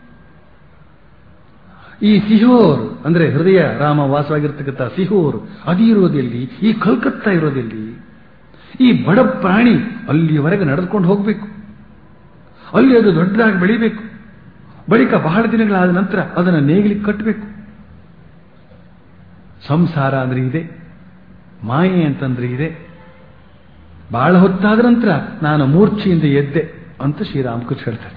ಈ ಸಿಹೋರ್ ಅಂದ್ರೆ ಹೃದಯ ರಾಮ ವಾಸವಾಗಿರ್ತಕ್ಕಂಥ ಸಿಹೋರ್ ಅದು ಇರೋದೆಲ್ಲಿ ಈ ಕಲ್ಕತ್ತಾ ಇರೋದೆಲ್ಲಿ ಈ ಬಡ ಪ್ರಾಣಿ ಅಲ್ಲಿಯವರೆಗೆ ನಡೆದುಕೊಂಡು ಹೋಗಬೇಕು ಅಲ್ಲಿ ಅದು ದೊಡ್ಡದಾಗಿ ಬೆಳಿಬೇಕು ಬಳಿಕ ಬಹಳ ದಿನಗಳಾದ ನಂತರ ಅದನ್ನು ನೇಗಿಲಿಗೆ ಕಟ್ಟಬೇಕು ಸಂಸಾರ ಅಂದ್ರೆ ಇದೆ ಮಾಯೆ ಅಂತಂದ್ರೆ ಇದೆ ಬಹಳ ಹೊತ್ತಾದ ನಂತರ ನಾನು ಮೂರ್ಛೆಯಿಂದ ಎದ್ದೆ ಅಂತ ಶ್ರೀರಾಮಕೃಷ್ಣ ಹೇಳ್ತಾರೆ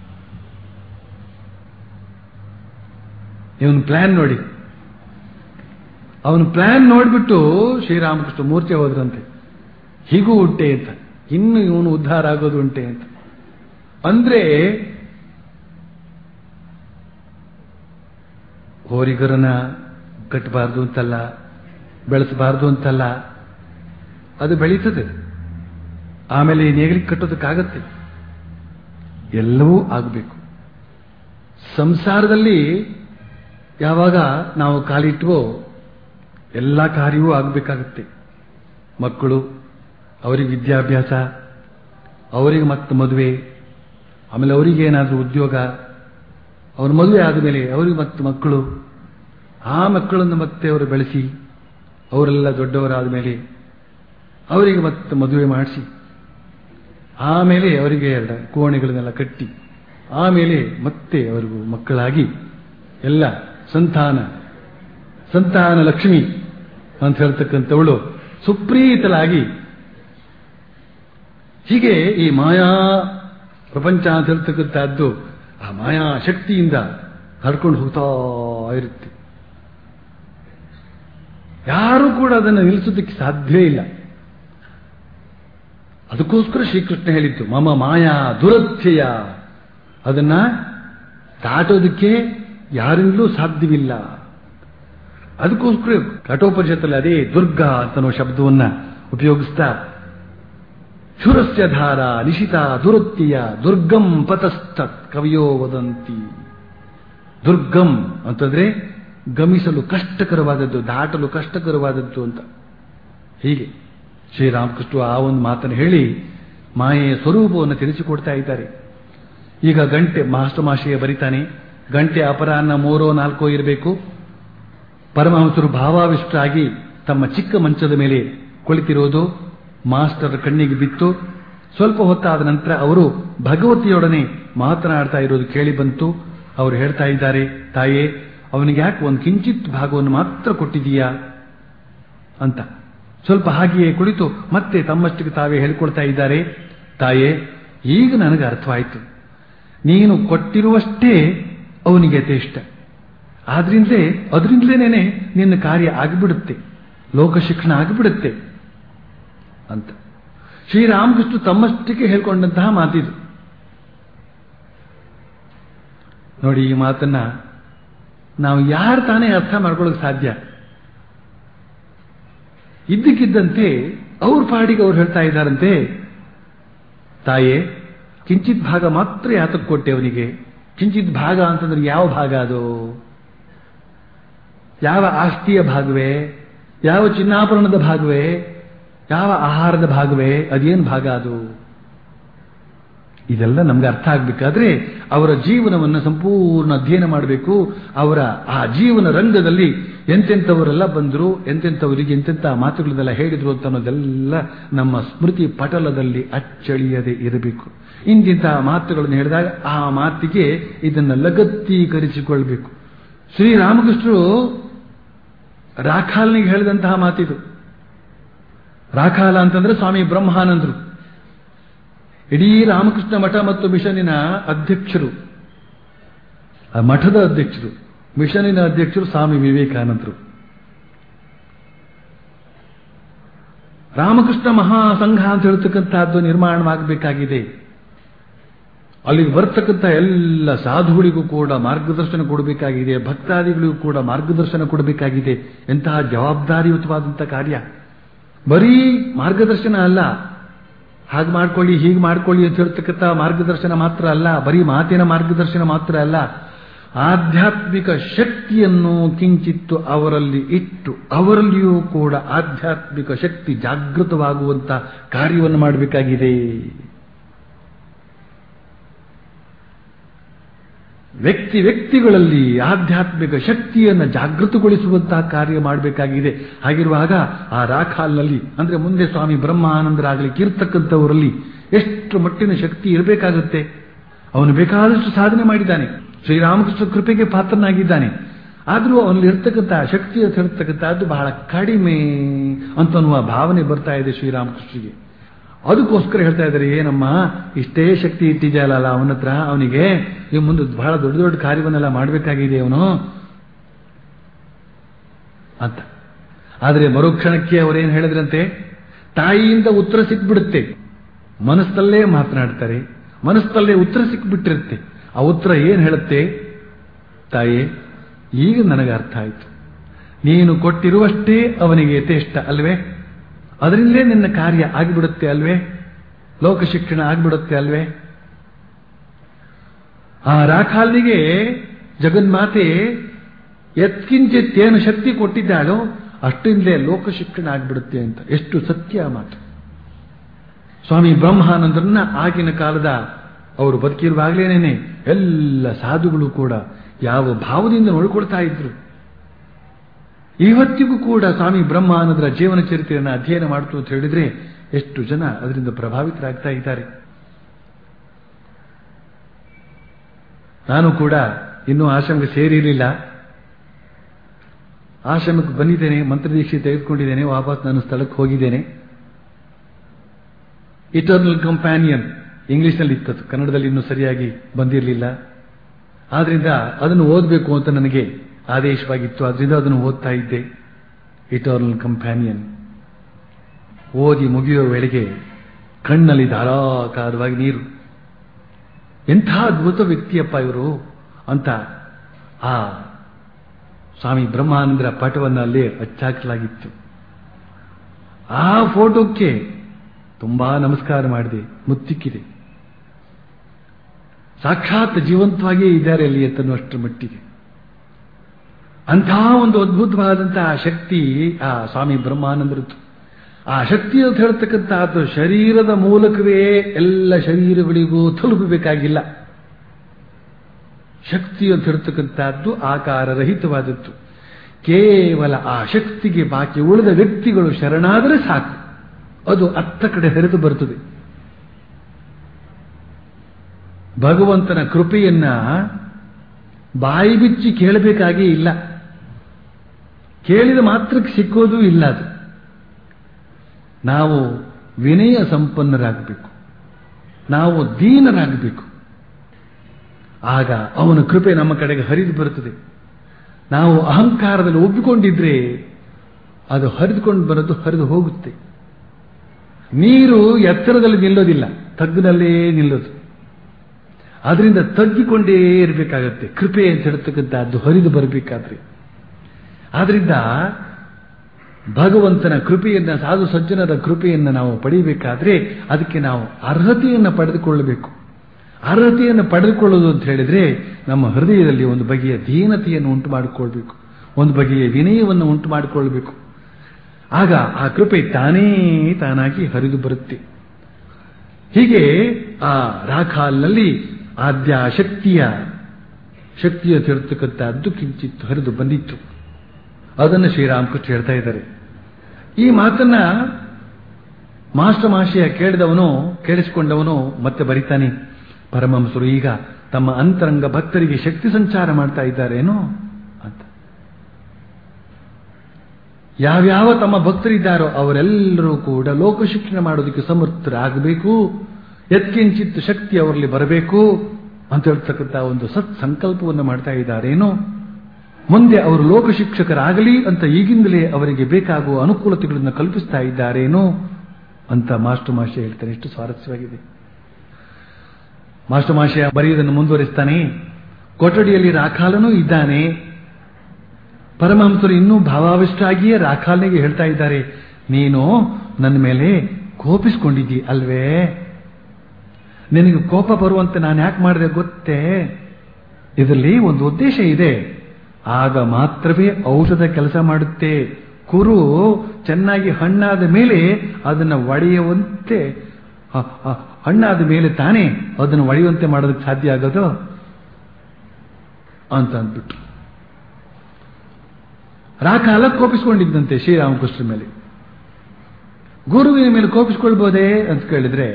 ಇವನ್ ಪ್ಲಾನ್ ನೋಡಿ ಅವನ ಪ್ಲಾನ್ ನೋಡ್ಬಿಟ್ಟು ಶ್ರೀರಾಮಕೃಷ್ಣ ಮೂರ್ಛೆ ಹೋದ್ರಂತೆ ಹೀಗೂ ಉಂಟೆ ಅಂತ ಇನ್ನು ಇವನು ಉದ್ಧಾರ ಆಗೋದು ಉಂಟೆ ಅಂತ ಅಂದ್ರೆ ಹೋರಿಗರನ ಕಟ್ಟಬಾರ್ದು ಅಂತಲ್ಲ ಬೆಳೆಸಬಾರ್ದು ಅಂತಲ್ಲ ಅದು ಬೆಳೀತದೆ ಆಮೇಲೆ ನೇಗಿಲಿಗೆ ಕಟ್ಟೋದಕ್ಕಾಗತ್ತೆ ಎಲ್ಲವೂ ಆಗಬೇಕು ಸಂಸಾರದಲ್ಲಿ ಯಾವಾಗ ನಾವು ಕಾಲಿಟ್ಟವೋ ಎಲ್ಲ ಕಾರ್ಯವೂ ಆಗಬೇಕಾಗತ್ತೆ ಮಕ್ಕಳು ಅವರಿಗೆ ವಿದ್ಯಾಭ್ಯಾಸ ಅವರಿಗೆ ಮತ್ತೆ ಮದುವೆ ಆಮೇಲೆ ಅವರಿಗೆ ಏನಾದರೂ ಉದ್ಯೋಗ ಅವ್ರ ಮದುವೆ ಆದಮೇಲೆ ಅವರಿಗೆ ಮತ್ತೆ ಮಕ್ಕಳು ಆ ಮಕ್ಕಳನ್ನು ಮತ್ತೆ ಅವರು ಬೆಳೆಸಿ ಅವರೆಲ್ಲ ದೊಡ್ಡವರಾದ ಮೇಲೆ ಅವರಿಗೆ ಮತ್ತೆ ಮದುವೆ ಮಾಡಿಸಿ ಆಮೇಲೆ ಅವರಿಗೆ ಎರಡು ಕೋಣೆಗಳನ್ನೆಲ್ಲ ಕಟ್ಟಿ ಆಮೇಲೆ ಮತ್ತೆ ಅವರಿಗೂ ಮಕ್ಕಳಾಗಿ ಎಲ್ಲ ಸಂತಾನ ಸಂತಾನ ಲಕ್ಷ್ಮಿ ಅಂತ ಹೇಳ್ತಕ್ಕಂಥವಳು ಸುಪ್ರೀತಲಾಗಿ ಹೀಗೆ ಈ ಮಾಯಾ ಪ್ರಪಂಚ ಅಂತ ಹೇಳ್ತಕ್ಕಂಥದ್ದು ಆ ಮಾಯಾ ಶಕ್ತಿಯಿಂದ ಹರ್ಕೊಂಡು ಹೋಗ್ತಾ ಇರುತ್ತೆ ಯಾರೂ ಕೂಡ ಅದನ್ನು ನಿಲ್ಲಿಸೋದಕ್ಕೆ ಸಾಧ್ಯವೇ ಇಲ್ಲ ಅದಕ್ಕೋಸ್ಕರ ಶ್ರೀಕೃಷ್ಣ ಹೇಳಿದ್ದು ಮಮ ಮಾಯಾ ದುರತ್ಯಯ ಅದನ್ನ ದಾಟೋದಕ್ಕೆ ಯಾರಿಂದಲೂ ಸಾಧ್ಯವಿಲ್ಲ ಅದಕ್ಕೋಸ್ಕರ ಕಠೋಪನಿಷತ್ತಲ್ಲಿ ಅದೇ ದುರ್ಗಾ ಅಂತನೋ ಶಬ್ದವನ್ನ ಉಪಯೋಗಿಸ್ತಾ ಶುರಸ್ಯ ಧಾರ ನಿಶಿತ ದುರತ್ಯಯ ದುರ್ಗಂ ಪತಸ್ತತ್ ಕವಿಯೋ ವದಂತಿ ದುರ್ಗಂ ಅಂತಂದ್ರೆ ಗಮಿಸಲು ಕಷ್ಟಕರವಾದದ್ದು ದಾಟಲು ಕಷ್ಟಕರವಾದದ್ದು ಅಂತ ಹೀಗೆ ಶ್ರೀರಾಮಕೃಷ್ಣ ಆ ಒಂದು ಮಾತನ್ನು ಹೇಳಿ ಮಾಯೆಯ ಸ್ವರೂಪವನ್ನು ತಿಳಿಸಿಕೊಡ್ತಾ ಇದ್ದಾರೆ ಈಗ ಗಂಟೆ ಮಾಸ್ಟರ್ ಮಾಶಿಯ ಬರಿತಾನೆ ಗಂಟೆ ಅಪರಾಹ್ನ ಮೂರೋ ನಾಲ್ಕೋ ಇರಬೇಕು ಪರಮಹಂಸರು ಭಾವಾವಿಷ್ಟರಾಗಿ ತಮ್ಮ ಚಿಕ್ಕ ಮಂಚದ ಮೇಲೆ ಕುಳಿತಿರೋದು ಮಾಸ್ಟರ್ ಕಣ್ಣಿಗೆ ಬಿತ್ತು ಸ್ವಲ್ಪ ಹೊತ್ತಾದ ನಂತರ ಅವರು ಭಗವತಿಯೊಡನೆ ಮಾತನಾಡ್ತಾ ಇರೋದು ಕೇಳಿ ಬಂತು ಅವರು ಹೇಳ್ತಾ ಇದ್ದಾರೆ ತಾಯೇ ಅವನಿಗೆ ಯಾಕೆ ಒಂದು ಕಿಂಚಿತ್ ಭಾಗವನ್ನು ಮಾತ್ರ ಕೊಟ್ಟಿದೀಯಾ ಅಂತ ಸ್ವಲ್ಪ ಹಾಗೆಯೇ ಕುಳಿತು ಮತ್ತೆ ತಮ್ಮಷ್ಟಿಗೆ ತಾವೇ ಹೇಳಿಕೊಳ್ತಾ ಇದ್ದಾರೆ ತಾಯೇ ಈಗ ನನಗೆ ಅರ್ಥವಾಯಿತು ನೀನು ಕೊಟ್ಟಿರುವಷ್ಟೇ ಅವನಿಗೆ ಯಥೇಷ್ಟ ಆದ್ರಿಂದಲೇ ಅದರಿಂದಲೇನೆ ನಿನ್ನ ಕಾರ್ಯ ಆಗಿಬಿಡುತ್ತೆ ಲೋಕ ಶಿಕ್ಷಣ ಆಗಿಬಿಡುತ್ತೆ ಅಂತ ಶ್ರೀರಾಮಕೃಷ್ಣ ತಮ್ಮಷ್ಟಕ್ಕೆ ಹೇಳ್ಕೊಂಡಂತಹ ಮಾತಿದು ನೋಡಿ ಈ ಮಾತನ್ನ ನಾವು ಯಾರು ತಾನೇ ಅರ್ಥ ಮಾಡ್ಕೊಳ್ಳೋಕೆ ಸಾಧ್ಯ ಇದ್ದಕ್ಕಿದ್ದಂತೆ ಅವ್ರ ಪಾಡಿಗೆ ಅವ್ರು ಹೇಳ್ತಾ ಇದ್ದಾರಂತೆ ತಾಯೇ ಕಿಂಚಿತ್ ಭಾಗ ಮಾತ್ರ ಯಾತಕ್ಕೆ ಕೊಟ್ಟೆ ಅವನಿಗೆ ಕಿಂಚಿತ್ ಭಾಗ ಅಂತಂದ್ರೆ ಯಾವ ಭಾಗ ಅದು ಯಾವ ಆಸ್ತಿಯ ಭಾಗವೇ ಯಾವ ಚಿನ್ನಾಭರಣದ ಭಾಗವೇ ಯಾವ ಆಹಾರದ ಭಾಗವೇ ಅದೇನು ಭಾಗ ಅದು ಇದೆಲ್ಲ ನಮ್ಗೆ ಅರ್ಥ ಆಗ್ಬೇಕಾದ್ರೆ ಅವರ ಜೀವನವನ್ನು ಸಂಪೂರ್ಣ ಅಧ್ಯಯನ ಮಾಡಬೇಕು ಅವರ ಆ ಜೀವನ ರಂಗದಲ್ಲಿ ಎಂತೆಂಥವರೆಲ್ಲ ಬಂದರು ಎಂತೆಂಥವರಿಗೆ ಎಂತೆಂಥ ಮಾತುಗಳನ್ನೆಲ್ಲ ಹೇಳಿದ್ರು ಅಂತ ಅನ್ನೋದೆಲ್ಲ ನಮ್ಮ ಸ್ಮೃತಿ ಪಟಲದಲ್ಲಿ ಅಚ್ಚಳಿಯದೆ ಇರಬೇಕು ಇಂತಿಂತಹ ಮಾತುಗಳನ್ನು ಹೇಳಿದಾಗ ಆ ಮಾತಿಗೆ ಇದನ್ನು ಲಗತ್ತೀಕರಿಸಿಕೊಳ್ಬೇಕು ಶ್ರೀರಾಮಕೃಷ್ಣರು ರಾಖಾಲ್ನಿಗೆ ಹೇಳಿದಂತಹ ಮಾತಿದು ರಾಖಾಲ ಅಂತಂದ್ರೆ ಸ್ವಾಮಿ ಬ್ರಹ್ಮಾನಂದರು ಇಡೀ ರಾಮಕೃಷ್ಣ ಮಠ ಮತ್ತು ಮಿಷನಿನ ಅಧ್ಯಕ್ಷರು ಆ ಮಠದ ಅಧ್ಯಕ್ಷರು ಮಿಷನಿನ ಅಧ್ಯಕ್ಷರು ಸ್ವಾಮಿ ವಿವೇಕಾನಂದರು ರಾಮಕೃಷ್ಣ ಮಹಾಸಂಘ ಅಂತ ಹೇಳ್ತಕ್ಕಂತಹದ್ದು ನಿರ್ಮಾಣವಾಗಬೇಕಾಗಿದೆ ಅಲ್ಲಿಗೆ ಬರ್ತಕ್ಕಂಥ ಎಲ್ಲ ಸಾಧುಗಳಿಗೂ ಕೂಡ ಮಾರ್ಗದರ್ಶನ ಕೊಡಬೇಕಾಗಿದೆ ಭಕ್ತಾದಿಗಳಿಗೂ ಕೂಡ ಮಾರ್ಗದರ್ಶನ ಕೊಡಬೇಕಾಗಿದೆ ಎಂತಹ ಜವಾಬ್ದಾರಿಯುತವಾದಂಥ ಕಾರ್ಯ ಬರೀ ಮಾರ್ಗದರ್ಶನ ಅಲ್ಲ ಹಾಗೆ ಮಾಡ್ಕೊಳ್ಳಿ ಹೀಗೆ ಮಾಡ್ಕೊಳ್ಳಿ ಅಂತ ಹೇಳ್ತಕ್ಕಂಥ ಮಾರ್ಗದರ್ಶನ ಮಾತ್ರ ಅಲ್ಲ ಬರೀ ಮಾತಿನ ಮಾರ್ಗದರ್ಶನ ಮಾತ್ರ ಅಲ್ಲ ಆಧ್ಯಾತ್ಮಿಕ ಶಕ್ತಿಯನ್ನು ಕಿಂಚಿತ್ತು ಅವರಲ್ಲಿ ಇಟ್ಟು ಅವರಲ್ಲಿಯೂ ಕೂಡ ಆಧ್ಯಾತ್ಮಿಕ ಶಕ್ತಿ ಜಾಗೃತವಾಗುವಂತ ಕಾರ್ಯವನ್ನು ಮಾಡಬೇಕಾಗಿದೆ ವ್ಯಕ್ತಿ ವ್ಯಕ್ತಿಗಳಲ್ಲಿ ಆಧ್ಯಾತ್ಮಿಕ ಶಕ್ತಿಯನ್ನು ಜಾಗೃತಗೊಳಿಸುವಂತಹ ಕಾರ್ಯ ಮಾಡಬೇಕಾಗಿದೆ ಹಾಗಿರುವಾಗ ಆ ರಾಖಾಲ್ನಲ್ಲಿ ಅಂದ್ರೆ ಮುಂದೆ ಸ್ವಾಮಿ ಬ್ರಹ್ಮಾನಂದರಾಗಲಿಕ್ಕೆ ಇರ್ತಕ್ಕಂಥವರಲ್ಲಿ ಎಷ್ಟು ಮಟ್ಟಿನ ಶಕ್ತಿ ಇರಬೇಕಾಗುತ್ತೆ ಅವನು ಬೇಕಾದಷ್ಟು ಸಾಧನೆ ಮಾಡಿದ್ದಾನೆ ಶ್ರೀರಾಮಕೃಷ್ಣ ಕೃಪೆಗೆ ಪಾತ್ರನಾಗಿದ್ದಾನೆ ಆದರೂ ಅವನಲ್ಲಿ ಇರ್ತಕ್ಕಂಥ ಶಕ್ತಿ ಅಂತ ಹೇಳ್ತಕ್ಕಂಥದ್ದು ಬಹಳ ಕಡಿಮೆ ಅಂತನ್ನುವ ಭಾವನೆ ಬರ್ತಾ ಇದೆ ಶ್ರೀರಾಮಕೃಷ್ಣಗೆ ಅದಕ್ಕೋಸ್ಕರ ಹೇಳ್ತಾ ಇದ್ದಾರೆ ಏನಮ್ಮ ಇಷ್ಟೇ ಶಕ್ತಿ ಇಟ್ಟಿದೆಯಲ್ಲ ಅವನ ಹತ್ರ ಅವನಿಗೆ ಈ ಮುಂದೆ ಬಹಳ ದೊಡ್ಡ ದೊಡ್ಡ ಕಾರ್ಯವನ್ನೆಲ್ಲ ಮಾಡಬೇಕಾಗಿದೆ ಅವನು ಅಂತ ಆದರೆ ಮರುಕ್ಷಣಕ್ಕೆ ಅವರೇನು ಹೇಳಿದ್ರಂತೆ ತಾಯಿಯಿಂದ ಉತ್ತರ ಸಿಕ್ಬಿಡುತ್ತೆ ಮನಸ್ಸಲ್ಲೇ ಮಾತನಾಡ್ತಾರೆ ಮನಸ್ಸಲ್ಲೇ ಉತ್ತರ ಸಿಕ್ಬಿಟ್ಟಿರುತ್ತೆ ಆ ಉತ್ತರ ಏನು ಹೇಳುತ್ತೆ ತಾಯೇ ಈಗ ನನಗೆ ಅರ್ಥ ಆಯಿತು ನೀನು ಕೊಟ್ಟಿರುವಷ್ಟೇ ಅವನಿಗೆ ಯಥೇಷ್ಟ ಅಲ್ವೇ ಅದರಿಂದಲೇ ನಿನ್ನ ಕಾರ್ಯ ಆಗಿಬಿಡುತ್ತೆ ಅಲ್ವೇ ಲೋಕ ಶಿಕ್ಷಣ ಆಗಿಬಿಡುತ್ತೆ ಅಲ್ವೇ ಆ ರಾಖಾಲಿಗೆ ಜಗನ್ಮಾತೆ ಎತ್ಕಿಂಚಿತ್ ಏನು ಶಕ್ತಿ ಕೊಟ್ಟಿದ್ದಾಳೋ ಅಷ್ಟಿಂದಲೇ ಲೋಕ ಶಿಕ್ಷಣ ಆಗಿಬಿಡುತ್ತೆ ಅಂತ ಎಷ್ಟು ಸತ್ಯ ಮಾತು ಸ್ವಾಮಿ ಬ್ರಹ್ಮಾನಂದರನ್ನ ಆಗಿನ ಕಾಲದ ಅವರು ಬದುಕಿರುವಾಗಲೇನೇನೆ ಎಲ್ಲ ಸಾಧುಗಳು ಕೂಡ ಯಾವ ಭಾವದಿಂದ ನೋಡ್ಕೊಳ್ತಾ ಇದ್ರು ಇವತ್ತಿಗೂ ಕೂಡ ಸ್ವಾಮಿ ಬ್ರಹ್ಮಾನಂದರ ಜೀವನ ಚರಿತ್ರೆಯನ್ನು ಅಧ್ಯಯನ ಮಾಡ್ತು ಅಂತ ಹೇಳಿದ್ರೆ ಎಷ್ಟು ಜನ ಅದರಿಂದ ಪ್ರಭಾವಿತರಾಗ್ತಾ ಇದ್ದಾರೆ ನಾನು ಕೂಡ ಇನ್ನೂ ಆಶ್ರಮಕ್ಕೆ ಸೇರಿರಲಿಲ್ಲ ಆಶ್ರಮಕ್ಕೆ ಬಂದಿದ್ದೇನೆ ಮಂತ್ರದೀಕ್ಷೆ ತೆಗೆದುಕೊಂಡಿದ್ದೇನೆ ವಾಪಸ್ ನಾನು ಸ್ಥಳಕ್ಕೆ ಹೋಗಿದ್ದೇನೆ ಇಟರ್ನಲ್ ಕಂಪ್ಯಾನಿಯನ್ ಇಂಗ್ಲಿಷ್ನಲ್ಲಿ ಇತ್ತದು ಕನ್ನಡದಲ್ಲಿ ಇನ್ನೂ ಸರಿಯಾಗಿ ಬಂದಿರಲಿಲ್ಲ ಆದ್ರಿಂದ ಅದನ್ನು ಓದಬೇಕು ಅಂತ ನನಗೆ ಆದೇಶವಾಗಿತ್ತು ಅದರಿಂದ ಅದನ್ನು ಓದ್ತಾ ಇದ್ದೆ ಇಟರ್ನಲ್ ಕಂಪ್ಯಾನಿಯನ್ ಓದಿ ಮುಗಿಯುವ ವೇಳೆಗೆ ಕಣ್ಣಲ್ಲಿ ಧಾರಾಕಾರವಾಗಿ ನೀರು ಎಂಥ ಅದ್ಭುತ ವ್ಯಕ್ತಿಯಪ್ಪ ಇವರು ಅಂತ ಆ ಸ್ವಾಮಿ ಬ್ರಹ್ಮಾನಂದರ ಪಟವನ್ನು ಅಲ್ಲಿ ಹಚ್ಚಾಕಲಾಗಿತ್ತು ಆ ಫೋಟೋಕ್ಕೆ ತುಂಬಾ ನಮಸ್ಕಾರ ಮಾಡಿದೆ ಮುತ್ತಿಕ್ಕಿದೆ ಸಾಕ್ಷಾತ್ ಜೀವಂತವಾಗಿಯೇ ಇದ್ದಾರೆ ಅಲ್ಲಿ ಎತ್ತನ್ನುವಷ್ಟರ ಮಟ್ಟಿಗೆ ಅಂಥ ಒಂದು ಅದ್ಭುತವಾದಂತಹ ಶಕ್ತಿ ಆ ಸ್ವಾಮಿ ಬ್ರಹ್ಮಾನಂದರದ್ದು ಆ ಶಕ್ತಿ ಅಂತ ಹೇಳ್ತಕ್ಕಂಥದ್ದು ಶರೀರದ ಮೂಲಕವೇ ಎಲ್ಲ ಶರೀರಗಳಿಗೂ ತಲುಪಬೇಕಾಗಿಲ್ಲ ಶಕ್ತಿ ಅಂತ ಹೇಳ್ತಕ್ಕಂಥದ್ದು ಆಕಾರರಹಿತವಾದದ್ದು ಕೇವಲ ಆ ಶಕ್ತಿಗೆ ಬಾಕಿ ಉಳಿದ ವ್ಯಕ್ತಿಗಳು ಶರಣಾದರೆ ಸಾಕು ಅದು ಅತ್ತ ಕಡೆ ಹರಿದು ಬರುತ್ತದೆ ಭಗವಂತನ ಕೃಪೆಯನ್ನ ಬಾಯಿ ಬಿಚ್ಚಿ ಕೇಳಬೇಕಾಗೇ ಇಲ್ಲ ಕೇಳಿದ ಮಾತ್ರಕ್ಕೆ ಸಿಕ್ಕೋದು ಇಲ್ಲ ಅದು ನಾವು ವಿನಯ ಸಂಪನ್ನರಾಗಬೇಕು ನಾವು ದೀನರಾಗಬೇಕು ಆಗ ಅವನ ಕೃಪೆ ನಮ್ಮ ಕಡೆಗೆ ಹರಿದು ಬರುತ್ತದೆ ನಾವು ಅಹಂಕಾರದಲ್ಲಿ ಒಪ್ಪಿಕೊಂಡಿದ್ರೆ ಅದು ಹರಿದುಕೊಂಡು ಬರೋದು ಹರಿದು ಹೋಗುತ್ತೆ ನೀರು ಎತ್ತರದಲ್ಲಿ ನಿಲ್ಲೋದಿಲ್ಲ ತಗ್ಗಿನಲ್ಲೇ ನಿಲ್ಲೋದು ಅದರಿಂದ ತಗ್ಗಿಕೊಂಡೇ ಇರಬೇಕಾಗತ್ತೆ ಕೃಪೆ ಅಂತ ಹೇಳ್ತಕ್ಕಂಥದ್ದು ಹರಿದು ಬರಬೇಕಾದ್ರೆ ಆದ್ರಿಂದ ಭಗವಂತನ ಕೃಪೆಯನ್ನ ಸಾಧು ಸಜ್ಜನರ ಕೃಪೆಯನ್ನು ನಾವು ಪಡೆಯಬೇಕಾದ್ರೆ ಅದಕ್ಕೆ ನಾವು ಅರ್ಹತೆಯನ್ನು ಪಡೆದುಕೊಳ್ಳಬೇಕು ಅರ್ಹತೆಯನ್ನು ಪಡೆದುಕೊಳ್ಳೋದು ಅಂತ ಹೇಳಿದ್ರೆ ನಮ್ಮ ಹೃದಯದಲ್ಲಿ ಒಂದು ಬಗೆಯ ದೀನತೆಯನ್ನು ಉಂಟು ಮಾಡಿಕೊಳ್ಬೇಕು ಒಂದು ಬಗೆಯ ವಿನಯವನ್ನು ಉಂಟು ಮಾಡಿಕೊಳ್ಬೇಕು ಆಗ ಆ ಕೃಪೆ ತಾನೇ ತಾನಾಗಿ ಹರಿದು ಬರುತ್ತೆ ಹೀಗೆ ಆ ರಾಖಾಲ್ನಲ್ಲಿ ಆದ್ಯ ಶಕ್ತಿಯ ಶಕ್ತಿಯ ತಿರ್ತಕ್ಕಂಥದ್ದು ಕಿಂಚಿತ್ ಹರಿದು ಬಂದಿತ್ತು ಅದನ್ನು ಶ್ರೀರಾಮಕೃಷ್ಣ ಹೇಳ್ತಾ ಇದ್ದಾರೆ ಈ ಮಾತನ್ನ ಮಾಸ್ಟರ್ ಮಾಶಿಯ ಕೇಳಿದವನು ಕೇಳಿಸಿಕೊಂಡವನು ಮತ್ತೆ ಬರಿತಾನೆ ಪರಮಹಂಸರು ಈಗ ತಮ್ಮ ಅಂತರಂಗ ಭಕ್ತರಿಗೆ ಶಕ್ತಿ ಸಂಚಾರ ಮಾಡ್ತಾ ಇದ್ದಾರೇನೋ ಅಂತ ಯಾವ್ಯಾವ ತಮ್ಮ ಭಕ್ತರಿದ್ದಾರೋ ಅವರೆಲ್ಲರೂ ಕೂಡ ಲೋಕ ಶಿಕ್ಷಣ ಮಾಡೋದಕ್ಕೆ ಸಮರ್ಥರಾಗಬೇಕು ಎತ್ಕಿಂಚಿತ್ ಶಕ್ತಿ ಅವರಲ್ಲಿ ಬರಬೇಕು ಅಂತ ಹೇಳ್ತಕ್ಕಂಥ ಒಂದು ಸತ್ ಸಂಕಲ್ಪವನ್ನು ಮಾಡ್ತಾ ಇದ್ದಾರೇನೋ ಮುಂದೆ ಅವರು ಲೋಕ ಶಿಕ್ಷಕರಾಗಲಿ ಅಂತ ಈಗಿಂದಲೇ ಅವರಿಗೆ ಬೇಕಾಗುವ ಅನುಕೂಲತೆಗಳನ್ನು ಕಲ್ಪಿಸ್ತಾ ಇದ್ದಾರೇನೋ ಅಂತ ಮಾಸ್ಟರ್ ಮಾಷೆ ಹೇಳ್ತಾರೆ ಎಷ್ಟು ಸ್ವಾರಸ್ಯವಾಗಿದೆ ಮಾಸ್ಟರ್ ಮಾಷೆ ಬರೆಯುವುದನ್ನು ಮುಂದುವರಿಸ್ತಾನೆ ಕೊಠಡಿಯಲ್ಲಿ ರಾಖಾಲನೂ ಇದ್ದಾನೆ ಪರಮಹಂಸರು ಇನ್ನೂ ಭಾವಾವಿಷ್ಟಾಗಿಯೇ ರಾಖಾಲನಿಗೆ ಹೇಳ್ತಾ ಇದ್ದಾರೆ ನೀನು ನನ್ನ ಮೇಲೆ ಕೋಪಿಸ್ಕೊಂಡಿದ್ದಿ ಅಲ್ವೇ ನಿನಗೆ ಕೋಪ ಬರುವಂತೆ ನಾನು ಯಾಕೆ ಮಾಡಿದೆ ಗೊತ್ತೇ ಇದರಲ್ಲಿ ಒಂದು ಉದ್ದೇಶ ಇದೆ ಆಗ ಮಾತ್ರವೇ ಔಷಧ ಕೆಲಸ ಮಾಡುತ್ತೆ ಕುರು ಚೆನ್ನಾಗಿ ಹಣ್ಣಾದ ಮೇಲೆ ಅದನ್ನು ಒಡೆಯುವಂತೆ ಹಣ್ಣಾದ ಮೇಲೆ ತಾನೇ ಅದನ್ನು ಒಡೆಯುವಂತೆ ಮಾಡೋದಕ್ಕೆ ಸಾಧ್ಯ ಆಗೋದು ಅಂತ ಅಂದ್ಬಿಟ್ಟು ರಾಕಾಲ ಕೋಪಿಸ್ಕೊಂಡಿದ್ದಂತೆ ಶ್ರೀರಾಮಕೃಷ್ಣ ಮೇಲೆ ಗುರುವಿನ ಮೇಲೆ ಕೋಪಿಸ್ಕೊಳ್ಬೋದೇ ಅಂತ ಕೇಳಿದ್ರೆ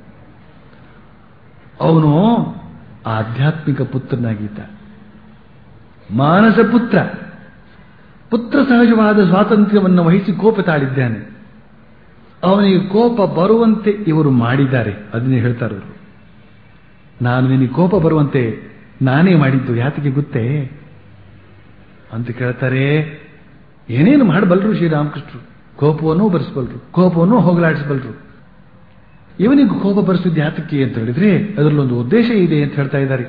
ಅವನು ಆಧ್ಯಾತ್ಮಿಕ ಪುತ್ರನಾಗಿದ್ದ ಮಾನಸ ಪುತ್ರ ಪುತ್ರ ಸಹಜವಾದ ಸ್ವಾತಂತ್ರ್ಯವನ್ನು ವಹಿಸಿ ಕೋಪ ತಾಳಿದ್ದಾನೆ ಅವನಿಗೆ ಕೋಪ ಬರುವಂತೆ ಇವರು ಮಾಡಿದ್ದಾರೆ ಅದನ್ನೇ ಹೇಳ್ತಾರೆ ಅವರು ನಾನು ನಿನಗೆ ಕೋಪ ಬರುವಂತೆ ನಾನೇ ಮಾಡಿದ್ದು ಯಾತಿಗೆ ಗೊತ್ತೇ ಅಂತ ಕೇಳ್ತಾರೆ ಏನೇನು ಮಾಡಬಲ್ರು ಶ್ರೀರಾಮಕೃಷ್ಣರು ಕೋಪವನ್ನು ಬರೆಸಬಲ್ರು ಕೋಪವನ್ನು ಹೋಗಲಾಡಿಸಬಲ್ರು ಇವನಿಗೆ ಕೋಪ ಬರೆಸಿದ್ದು ಯಾತಕ್ಕೆ ಅಂತ ಹೇಳಿದ್ರೆ ಅದರಲ್ಲೊಂದು ಉದ್ದೇಶ ಇದೆ ಅಂತ ಹೇಳ್ತಾ ಇದ್ದಾರೆ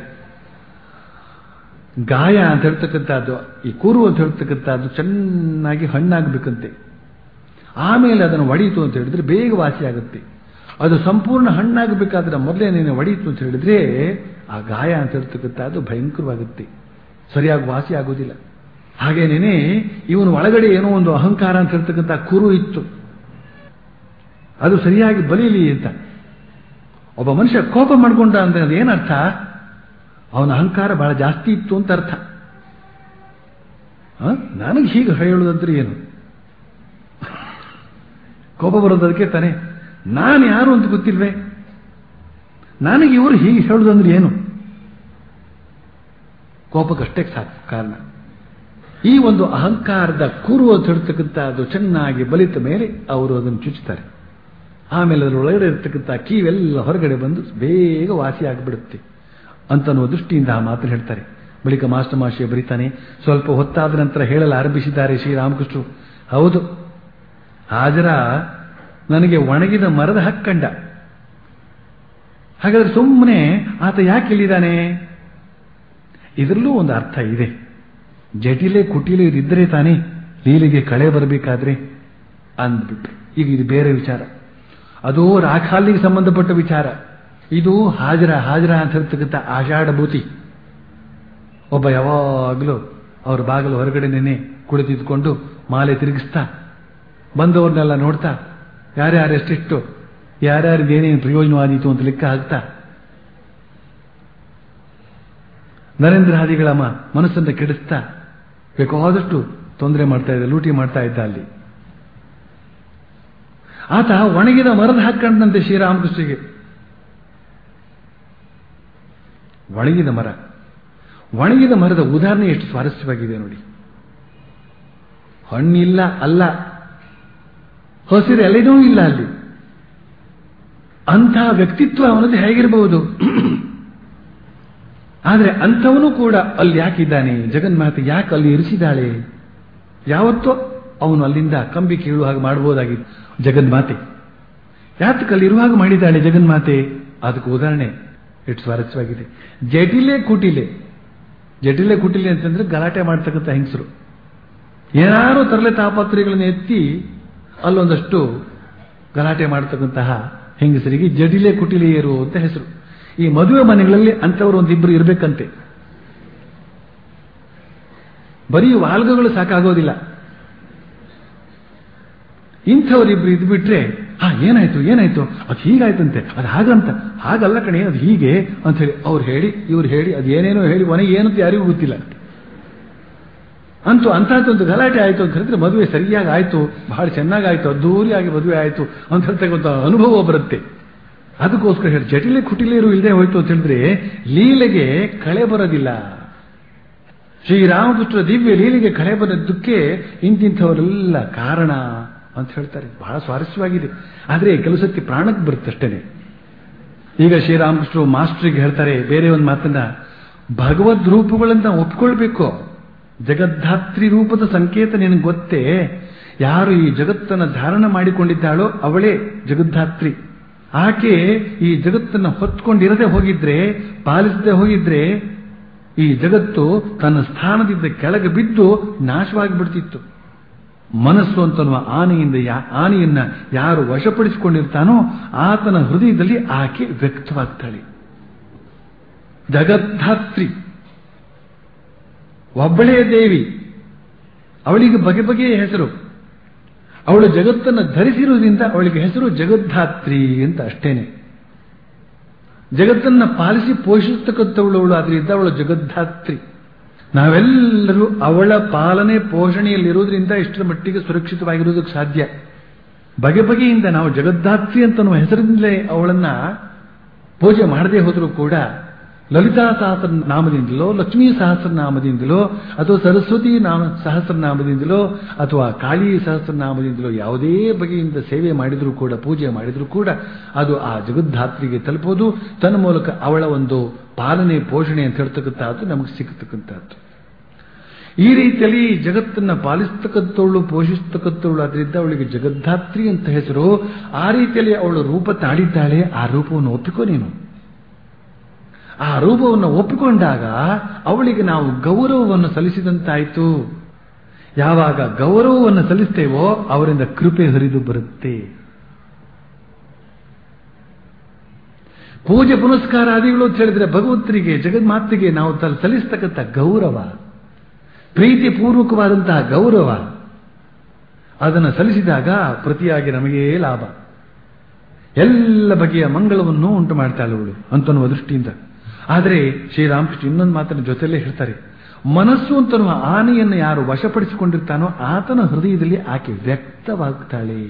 ಗಾಯ ಅಂತ ಹೇಳ್ತಕ್ಕಂಥದ್ದು ಈ ಕೂರು ಅಂತ ಹೇಳ್ತಕ್ಕಂಥದ್ದು ಚೆನ್ನಾಗಿ ಹಣ್ಣಾಗಬೇಕಂತೆ ಆಮೇಲೆ ಅದನ್ನು ಒಡೀತು ಅಂತ ಹೇಳಿದ್ರೆ ಬೇಗ ವಾಸಿ ಆಗುತ್ತೆ ಅದು ಸಂಪೂರ್ಣ ಹಣ್ಣಾಗಬೇಕಾದ್ರೆ ಮೊದಲೇ ನೀನು ಒಡೀತು ಅಂತ ಹೇಳಿದ್ರೆ ಆ ಗಾಯ ಅಂತ ಹೇಳ್ತಕ್ಕಂಥದ್ದು ಭಯಂಕರವಾಗುತ್ತೆ ಸರಿಯಾಗಿ ವಾಸಿ ಆಗೋದಿಲ್ಲ ಹಾಗೇನೇನೆ ಇವನು ಒಳಗಡೆ ಏನೋ ಒಂದು ಅಹಂಕಾರ ಅಂತ ಹೇಳ್ತಕ್ಕಂಥ ಕುರು ಇತ್ತು ಅದು ಸರಿಯಾಗಿ ಬಲೀಲಿ ಅಂತ ಒಬ್ಬ ಮನುಷ್ಯ ಕೋಪ ಮಾಡ್ಕೊಂಡ ಅಂದ್ರೆ ಅದೇನರ್ಥ ಅವನ ಅಹಂಕಾರ ಬಹಳ ಜಾಸ್ತಿ ಇತ್ತು ಅಂತ ಅರ್ಥ ನನಗೆ ಹೀಗೆ ಹೇಳುವುದಂದ್ರೆ ಏನು ಕೋಪ ಬರೋದಕ್ಕೆ ತಾನೆ ನಾನು ಯಾರು ಅಂತ ಗೊತ್ತಿಲ್ವೇ ನನಗೆ ಇವರು ಹೀಗೆ ಹೇಳುವುದಂದ್ರೆ ಏನು ಕೋಪಕ್ಕಷ್ಟೇ ಸಾಕು ಕಾರಣ ಈ ಒಂದು ಅಹಂಕಾರದ ಕುರು ಅಂತ ಹೇಳ್ತಕ್ಕಂಥ ಅದು ಚೆನ್ನಾಗಿ ಬಲಿತ ಮೇಲೆ ಅವರು ಅದನ್ನು ಚುಚ್ಚುತ್ತಾರೆ ಆಮೇಲೆ ಅದರೊಳಗಡೆ ಇರತಕ್ಕಂಥ ಕೀವೆಲ್ಲ ಹೊರಗಡೆ ಬಂದು ಬೇಗ ವಾಸಿ ಆಗಿಬಿಡುತ್ತೆ ಅಂತನ್ನುವ ದೃಷ್ಟಿಯಿಂದ ಆ ಮಾತನ್ನು ಹೇಳ್ತಾರೆ ಬಳಿಕ ಮಾಸ್ಟರ್ ಮಾಷಿಯ ಬರೀತಾನೆ ಸ್ವಲ್ಪ ಹೊತ್ತಾದ ನಂತರ ಹೇಳಲು ಆರಂಭಿಸಿದ್ದಾರೆ ಶ್ರೀರಾಮಕೃಷ್ಣರು ಹೌದು ಹಾಜರ ನನಗೆ ಒಣಗಿದ ಮರದ ಹಕ್ಕಂಡ ಹಾಗಾದ್ರೆ ಸುಮ್ಮನೆ ಆತ ಯಾಕೆ ಇಲ್ಲಿದ್ದಾನೆ ಇದರಲ್ಲೂ ಒಂದು ಅರ್ಥ ಇದೆ ಜಟಿಲೆ ಕುಟಿಲೆ ಇದ್ದರೆ ತಾನೇ ಲೀಲೆಗೆ ಕಳೆ ಬರಬೇಕಾದ್ರೆ ಅಂದ್ಬಿಟ್ರು ಈಗ ಇದು ಬೇರೆ ವಿಚಾರ ಅದು ರಾಖಾಲಿಗೆ ಸಂಬಂಧಪಟ್ಟ ವಿಚಾರ ಇದು ಹಾಜರ ಹಾಜರ ಅಂತ ಹೇಳ್ತಕ್ಕಂಥ ಆಷಾಢಭೂತಿ ಒಬ್ಬ ಯಾವಾಗಲೂ ಅವ್ರ ಬಾಗಿಲು ಹೊರಗಡೆ ನೆನೆ ಕುಳಿತಿದ್ಕೊಂಡು ಮಾಲೆ ತಿರುಗಿಸ್ತಾ ಬಂದವ್ರನ್ನೆಲ್ಲ ನೋಡ್ತಾ ಯಾರ್ಯಾರು ಎಷ್ಟೆಷ್ಟು ಯಾರ್ಯಾರಿಗೆ ಏನೇನು ಪ್ರಯೋಜನವಾದೀತು ಅಂತ ಲೆಕ್ಕ ಹಾಕ್ತಾ ನರೇಂದ್ರ ಹಾದಿಗಳ ಮ- ಮನಸ್ಸನ್ನು ಕೆಡಿಸ್ತಾ ಬೇಕಾದಷ್ಟು ತೊಂದರೆ ಮಾಡ್ತಾ ಇದ್ದ ಲೂಟಿ ಮಾಡ್ತಾ ಇದ್ದ ಅಲ್ಲಿ ಆತ ಒಣಗಿದ ಮರದ ಹಾಕೊಂಡಂತೆ ಶ್ರೀರಾಮಕೃಷ್ಣಗೆ ಒಣಗಿದ ಮರ ಒಣಗಿದ ಮರದ ಉದಾಹರಣೆ ಎಷ್ಟು ಸ್ವಾರಸ್ಯವಾಗಿದೆ ನೋಡಿ ಹಣ್ಣಿಲ್ಲ ಅಲ್ಲ ಹಸಿರು ಎಲೆನೂ ಇಲ್ಲ ಅಲ್ಲಿ ಅಂಥ ವ್ಯಕ್ತಿತ್ವ ಅವನದ್ದು ಹೇಗಿರಬಹುದು ಆದರೆ ಅಂಥವನು ಕೂಡ ಅಲ್ಲಿ ಯಾಕಿದ್ದಾನೆ ಜಗನ್ಮಾತೆ ಯಾಕೆ ಅಲ್ಲಿ ಇರಿಸಿದಾಳೆ ಯಾವತ್ತೋ ಅವನು ಅಲ್ಲಿಂದ ಕಂಬಿ ಕೀಳುವ ಹಾಗೆ ಮಾಡಬಹುದಾಗಿತ್ತು ಜಗನ್ಮಾತೆ ಯಾತಕ್ಕೆ ಅಲ್ಲಿ ಇರುವಾಗ ಮಾಡಿದ್ದಾಳೆ ಜಗನ್ಮಾತೆ ಅದಕ್ಕೆ ಉದಾಹರಣೆ ಎಷ್ಟು ಸ್ವಾರಸ್ಯವಾಗಿದೆ ಜಟಿಲೆ ಕುಟಿಲೆ ಜಟಿಲೆ ಕುಟಿಲೆ ಅಂತಂದ್ರೆ ಗಲಾಟೆ ಮಾಡ್ತಕ್ಕಂಥ ಹೆಂಗಸರು ಏನಾರು ತರಲೆ ತಾಪತ್ರೆಗಳನ್ನು ಎತ್ತಿ ಅಲ್ಲೊಂದಷ್ಟು ಗಲಾಟೆ ಮಾಡ್ತಕ್ಕಂತಹ ಹೆಂಗಸರಿಗೆ ಜಟಿಲೆ ಕುಟಿಲೆಯರು ಅಂತ ಹೆಸರು ಈ ಮದುವೆ ಮನೆಗಳಲ್ಲಿ ಅಂಥವ್ರು ಒಂದಿಬ್ಬರು ಇರಬೇಕಂತೆ ಬರೀ ವಾಲ್ಗಗಳು ಸಾಕಾಗೋದಿಲ್ಲ ಇಂಥವರಿಬ್ರು ಇದ್ಬಿಟ್ರೆ ಹಾ ಏನಾಯ್ತು ಏನಾಯ್ತು ಅದು ಹೀಗಾಯ್ತಂತೆ ಅದು ಹಾಗಂತ ಹಾಗಲ್ಲ ಕಣೆ ಅದು ಹೀಗೆ ಅಂತ ಹೇಳಿ ಅವ್ರು ಹೇಳಿ ಇವ್ರು ಹೇಳಿ ಅದು ಏನೇನೋ ಹೇಳಿ ಕೊನೆಗೆ ಏನಂತ ಯಾರಿಗೂ ಗೊತ್ತಿಲ್ಲ ಅಂತೂ ಅಂಥದ್ದೊಂದು ಗಲಾಟೆ ಆಯಿತು ಅಂತ ಹೇಳಿದ್ರೆ ಮದುವೆ ಸರಿಯಾಗಿ ಆಯಿತು ಬಹಳ ಚೆನ್ನಾಗಾಯ್ತು ಅದ್ದೂರಿಯಾಗಿ ಮದುವೆ ಆಯಿತು ಅಂತ ಹೇಳ್ತಕ್ಕಂಥ ಅನುಭವ ಬರುತ್ತೆ ಅದಕ್ಕೋಸ್ಕರ ಹೇಳಿ ಜಟಿಲೆ ಕುಟಿಲೇರು ಇಲ್ಲದೆ ಹೋಯ್ತು ಅಂತ ಹೇಳಿದ್ರೆ ಲೀಲೆಗೆ ಕಳೆ ಬರೋದಿಲ್ಲ ಶ್ರೀರಾಮಕೃಷ್ಣ ದಿವ್ಯ ಲೀಲೆಗೆ ಕಳೆ ಬರೋದಕ್ಕೆ ಇಂತಿಂಥವರೆಲ್ಲ ಕಾರಣ ಅಂತ ಹೇಳ್ತಾರೆ ಬಹಳ ಸ್ವಾರಸ್ಯವಾಗಿದೆ ಆದರೆ ಕೆಲವು ಸತಿ ಪ್ರಾಣಕ್ಕೆ ಬರುತ್ತಷ್ಟೇನೆ ಈಗ ಶ್ರೀರಾಮಕೃಷ್ಣರು ಮಾಸ್ಟ್ರಿಗೆ ಹೇಳ್ತಾರೆ ಬೇರೆ ಒಂದು ಮಾತನ್ನ ಭಗವದ್ ರೂಪಗಳನ್ನ ಒಪ್ಕೊಳ್ಬೇಕು ಜಗದ್ಧಾತ್ರಿ ರೂಪದ ಸಂಕೇತ ನಿನಗೆ ಗೊತ್ತೇ ಯಾರು ಈ ಜಗತ್ತನ್ನು ಧಾರಣ ಮಾಡಿಕೊಂಡಿದ್ದಾಳೋ ಅವಳೇ ಜಗದ್ಧಾತ್ರಿ ಆಕೆ ಈ ಜಗತ್ತನ್ನು ಹೊತ್ಕೊಂಡಿರದೆ ಹೋಗಿದ್ರೆ ಪಾಲಿಸದೆ ಹೋಗಿದ್ರೆ ಈ ಜಗತ್ತು ತನ್ನ ಸ್ಥಾನದಿಂದ ಕೆಳಗೆ ಬಿದ್ದು ನಾಶವಾಗಿ ಬಿಡ್ತಿತ್ತು ಮನಸ್ಸು ಅಂತನ್ನುವ ಆನೆಯಿಂದ ಯಾ ಆನೆಯನ್ನ ಯಾರು ವಶಪಡಿಸಿಕೊಂಡಿರ್ತಾನೋ ಆತನ ಹೃದಯದಲ್ಲಿ ಆಕೆ ವ್ಯಕ್ತವಾಗ್ತಾಳೆ ಜಗದ್ಧಾತ್ರಿ ಒಬ್ಬಳೇ ದೇವಿ ಅವಳಿಗೆ ಬಗೆ ಬಗೆಯ ಹೆಸರು ಅವಳು ಜಗತ್ತನ್ನು ಧರಿಸಿರುವುದರಿಂದ ಅವಳಿಗೆ ಹೆಸರು ಜಗದ್ಧಾತ್ರಿ ಅಂತ ಅಷ್ಟೇನೆ ಜಗತ್ತನ್ನ ಪಾಲಿಸಿ ಪೋಷಿಸ್ತಕ್ಕಂಥವಳು ಅವಳು ಅದರಿಂದ ಅವಳು ಜಗದ್ಧಾತ್ರಿ ನಾವೆಲ್ಲರೂ ಅವಳ ಪಾಲನೆ ಪೋಷಣೆಯಲ್ಲಿರುವುದರಿಂದ ಇಷ್ಟರ ಮಟ್ಟಿಗೆ ಸುರಕ್ಷಿತವಾಗಿರುವುದಕ್ಕೆ ಸಾಧ್ಯ ಬಗೆ ಬಗೆಯಿಂದ ನಾವು ಜಗದ್ಧಾತ್ರಿ ಅಂತ ಅನ್ನುವ ಹೆಸರಿನಿಂದಲೇ ಅವಳನ್ನ ಪೂಜೆ ಮಾಡದೇ ಹೋದರೂ ಕೂಡ ಲಲಿತಾ ಸಹಸ್ರನಾಮದಿಂದಲೋ ಲಕ್ಷ್ಮೀ ಸಹಸ್ರನಾಮದಿಂದಲೋ ಅಥವಾ ಸರಸ್ವತಿ ನಾಮ ಸಹಸ್ರನಾಮದಿಂದಲೋ ಅಥವಾ ಕಾಳಿ ಸಹಸ್ರನಾಮದಿಂದಲೋ ಯಾವುದೇ ಬಗೆಯಿಂದ ಸೇವೆ ಮಾಡಿದರೂ ಕೂಡ ಪೂಜೆ ಮಾಡಿದರೂ ಕೂಡ ಅದು ಆ ಜಗದ್ಧಾತ್ರಿಗೆ ತಲುಪೋದು ತನ್ನ ಮೂಲಕ ಅವಳ ಒಂದು ಪಾಲನೆ ಪೋಷಣೆ ಅಂತ ಹೇಳ್ತಕ್ಕಂಥದ್ದು ನಮಗೆ ಸಿಕ್ಕತಕ್ಕಂಥದ್ದು ಈ ರೀತಿಯಲ್ಲಿ ಜಗತ್ತನ್ನ ಪಾಲಿಸ್ತಕ್ಕಂಥವಳು ಪೋಷಿಸ್ತಕ್ಕಂಥವಳು ಅದರಿಂದ ಅವಳಿಗೆ ಜಗದ್ಧಾತ್ರಿ ಅಂತ ಹೆಸರು ಆ ರೀತಿಯಲ್ಲಿ ಅವಳು ರೂಪ ತಾಳಿದ್ದಾಳೆ ಆ ರೂಪವನ್ನು ಒಪ್ಪಿಕೋ ನೀನು ಆ ರೂಪವನ್ನು ಒಪ್ಪಿಕೊಂಡಾಗ ಅವಳಿಗೆ ನಾವು ಗೌರವವನ್ನು ಸಲ್ಲಿಸಿದಂತಾಯಿತು ಯಾವಾಗ ಗೌರವವನ್ನು ಸಲ್ಲಿಸ್ತೇವೋ ಅವರಿಂದ ಕೃಪೆ ಹರಿದು ಬರುತ್ತೆ ಪೂಜೆ ಪುನಸ್ಕಾರ ಆದಿಗಳು ಅಂತ ಹೇಳಿದ್ರೆ ಭಗವಂತರಿಗೆ ಜಗನ್ಮಾತೆಗೆ ನಾವು ತಲ್- ಸಲ್ಲಿಸ್ತಕ್ಕಂಥ ಗೌರವ ಪ್ರೀತಿಪೂರ್ವಕವಾದಂತಹ ಗೌರವ ಅದನ್ನು ಸಲ್ಲಿಸಿದಾಗ ಪ್ರತಿಯಾಗಿ ನಮಗೇ ಲಾಭ ಎಲ್ಲ ಬಗೆಯ ಮಂಗಳವನ್ನು ಉಂಟು ಮಾಡ್ತಾಳೆ ಅವಳು ಅಂತನ್ನುವ ದೃಷ್ಟಿಯಿಂದ ಆದರೆ ಶ್ರೀರಾಮಕೃಷ್ಣ ಇನ್ನೊಂದು ಮಾತನ್ನ ಜೊತೆಯಲ್ಲೇ ಹೇಳ್ತಾರೆ ಮನಸ್ಸು ಅಂತನ್ನುವ ಆನೆಯನ್ನು ಯಾರು ವಶಪಡಿಸಿಕೊಂಡಿರ್ತಾನೋ ಆತನ ಹೃದಯದಲ್ಲಿ ಆಕೆ ವ್ಯಕ್ತವಾಗ್ತಾಳೆ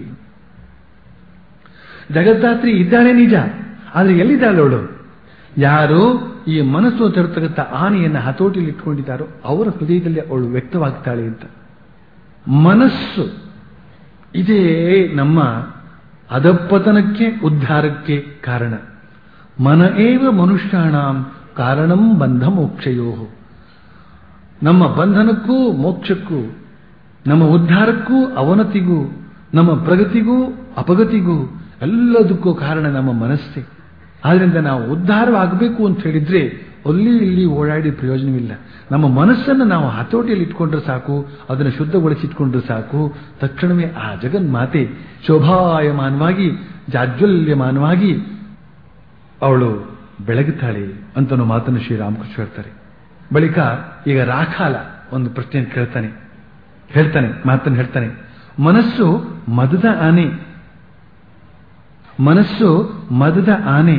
ಜಗದ್ದಾತ್ರಿ ಇದ್ದಾಳೆ ನಿಜ ಆದರೆ ಎಲ್ಲಿದ್ದಾಳೆ ಅವಳು ಯಾರು ಈ ಮನಸ್ಸು ಅಂತ ಹೇಳ್ತಕ್ಕಂಥ ಆನೆಯನ್ನು ಹತೋಟಿಯಲ್ಲಿ ಇಟ್ಕೊಂಡಿದ್ದಾರೋ ಅವರ ಹೃದಯದಲ್ಲಿ ಅವಳು ವ್ಯಕ್ತವಾಗ್ತಾಳೆ ಅಂತ ಮನಸ್ಸು ಇದೇ ನಮ್ಮ ಅಧಪತನಕ್ಕೆ ಉದ್ಧಾರಕ್ಕೆ ಕಾರಣ ಮನ ಏವ ಮನುಷ್ಯಾಣಂ ಕಾರಣಂ ಬಂಧ ಮೋಕ್ಷಯೋ ನಮ್ಮ ಬಂಧನಕ್ಕೂ ಮೋಕ್ಷಕ್ಕೂ ನಮ್ಮ ಉದ್ಧಾರಕ್ಕೂ ಅವನತಿಗೂ ನಮ್ಮ ಪ್ರಗತಿಗೂ ಅಪಗತಿಗೂ ಎಲ್ಲದಕ್ಕೂ ಕಾರಣ ನಮ್ಮ ಮನಸ್ಸೇ ಆದ್ರಿಂದ ನಾವು ಉದ್ಧಾರವಾಗಬೇಕು ಅಂತ ಹೇಳಿದ್ರೆ ಅಲ್ಲಿ ಇಲ್ಲಿ ಓಡಾಡಿ ಪ್ರಯೋಜನವಿಲ್ಲ ನಮ್ಮ ಮನಸ್ಸನ್ನು ನಾವು ಹತೋಟಿಯಲ್ಲಿ ಇಟ್ಕೊಂಡ್ರೆ ಸಾಕು ಅದನ್ನು ಶುದ್ಧಗೊಳಿಸಿಟ್ಕೊಂಡ್ರೆ ಸಾಕು ತಕ್ಷಣವೇ ಆ ಜಗನ್ಮಾತೆ ಶೋಭಾಯಮಾನವಾಗಿ ಜಾಜ್ವಲ್ಯಮಾನವಾಗಿ ಅವಳು ಬೆಳಗುತ್ತಾಳೆ ಅಂತನೋ ಮಾತನ್ನು ಶ್ರೀರಾಮಕೃಷ್ಣ ಹೇಳ್ತಾರೆ ಬಳಿಕ ಈಗ ರಾಖಾಲ ಒಂದು ಪ್ರಶ್ನೆ ಕೇಳ್ತಾನೆ ಹೇಳ್ತಾನೆ ಮಾತನ್ನು ಹೇಳ್ತಾನೆ ಮನಸ್ಸು ಮದದ ಆನೆ ಮನಸ್ಸು ಮದದ ಆನೆ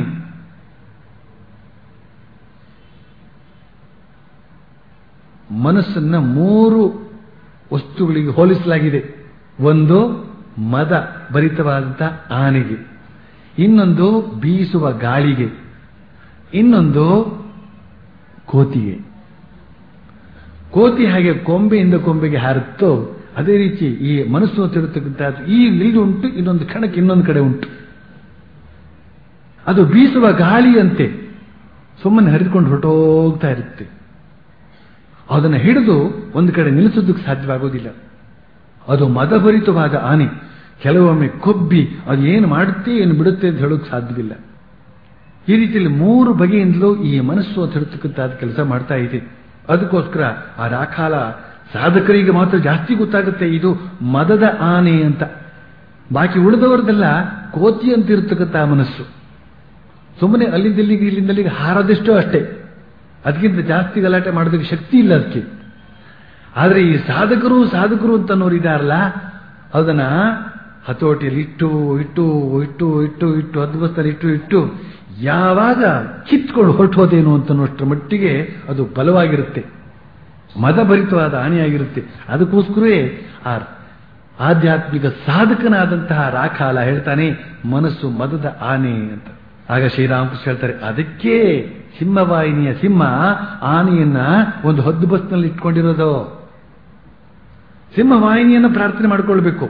ಮನಸ್ಸನ್ನ ಮೂರು ವಸ್ತುಗಳಿಗೆ ಹೋಲಿಸಲಾಗಿದೆ ಒಂದು ಮದ ಭರಿತವಾದಂತಹ ಆನೆಗೆ ಇನ್ನೊಂದು ಬೀಸುವ ಗಾಳಿಗೆ ಇನ್ನೊಂದು ಕೋತಿಗೆ ಕೋತಿ ಹಾಗೆ ಕೊಂಬೆಯಿಂದ ಕೊಂಬೆಗೆ ಹಾರುತ್ತೋ ಅದೇ ರೀತಿ ಈ ಮನಸ್ಸು ತಿರುತ್ತಕ್ಕಂಥದ್ದು ಈ ಇಲ್ಲಿ ಉಂಟು ಇನ್ನೊಂದು ಕ್ಷಣಕ್ಕೆ ಇನ್ನೊಂದು ಕಡೆ ಉಂಟು ಅದು ಬೀಸುವ ಗಾಳಿಯಂತೆ ಸುಮ್ಮನೆ ಹರಿದುಕೊಂಡು ಹೊರಟೋಗ್ತಾ ಇರುತ್ತೆ ಅದನ್ನು ಹಿಡಿದು ಒಂದು ಕಡೆ ನಿಲ್ಲಿಸೋದಕ್ಕೆ ಸಾಧ್ಯವಾಗೋದಿಲ್ಲ ಅದು ಮದಭರಿತವಾದ ಆನೆ ಕೆಲವೊಮ್ಮೆ ಕೊಬ್ಬಿ ಅದು ಏನು ಮಾಡುತ್ತೆ ಏನು ಬಿಡುತ್ತೆ ಅಂತ ಹೇಳೋಕೆ ಸಾಧ್ಯವಿಲ್ಲ ಈ ರೀತಿಯಲ್ಲಿ ಮೂರು ಬಗೆಯಿಂದಲೂ ಈ ಮನಸ್ಸು ಅಂತ ಹೇಳ್ತಕ್ಕಂಥದ್ದು ಕೆಲಸ ಮಾಡ್ತಾ ಇದೆ ಅದಕ್ಕೋಸ್ಕರ ಆ ರಾಖಾಲ ಸಾಧಕರಿಗೆ ಮಾತ್ರ ಜಾಸ್ತಿ ಗೊತ್ತಾಗುತ್ತೆ ಇದು ಮದದ ಆನೆ ಅಂತ ಬಾಕಿ ಉಳಿದವರದೆಲ್ಲ ಕೋತಿ ಅಂತ ಇರತಕ್ಕಂಥ ಮನಸ್ಸು ಸುಮ್ಮನೆ ಅಲ್ಲಿಂದಲ್ಲಿಗೆ ಇಲ್ಲಿಂದಲ್ಲಿಗೆ ಹಾರದೆಷ್ಟೋ ಅಷ್ಟೇ ಅದಕ್ಕಿಂತ ಜಾಸ್ತಿ ಗಲಾಟೆ ಮಾಡೋದಕ್ಕೆ ಶಕ್ತಿ ಇಲ್ಲ ಅದಕ್ಕೆ ಆದರೆ ಈ ಸಾಧಕರು ಸಾಧಕರು ಅಂತ ಇದಾರಲ್ಲ ಅದನ್ನ ಹತೋಟಿಯಲ್ಲಿ ಇಟ್ಟು ಇಟ್ಟು ಇಟ್ಟು ಇಟ್ಟು ಇಟ್ಟು ಅದ್ಭುತದಲ್ಲಿ ಇಟ್ಟು ಇಟ್ಟು ಯಾವಾಗ ಕಿತ್ಕೊಂಡು ಹೊರಟು ಹೋದೇನು ಅಂತನ್ನೋಷ್ಟರ ಮಟ್ಟಿಗೆ ಅದು ಬಲವಾಗಿರುತ್ತೆ ಮದಭರಿತವಾದ ಆನೆಯಾಗಿರುತ್ತೆ ಅದಕ್ಕೋಸ್ಕರವೇ ಆ ಆಧ್ಯಾತ್ಮಿಕ ಸಾಧಕನಾದಂತಹ ರಾಖಾಲ ಹೇಳ್ತಾನೆ ಮನಸ್ಸು ಮದದ ಆನೆ ಅಂತ ಆಗ ಶ್ರೀರಾಮಕೃಷ್ಣ ಹೇಳ್ತಾರೆ ಅದಕ್ಕೆ ಸಿಂಹವಾಹಿನಿಯ ಸಿಂಹ ಆನೆಯನ್ನ ಒಂದು ಹದ್ದು ಬಸ್ನಲ್ಲಿ ಇಟ್ಕೊಂಡಿರೋದು ಸಿಂಹವಾಹಿನಿಯನ್ನು ಪ್ರಾರ್ಥನೆ ಮಾಡಿಕೊಳ್ಬೇಕು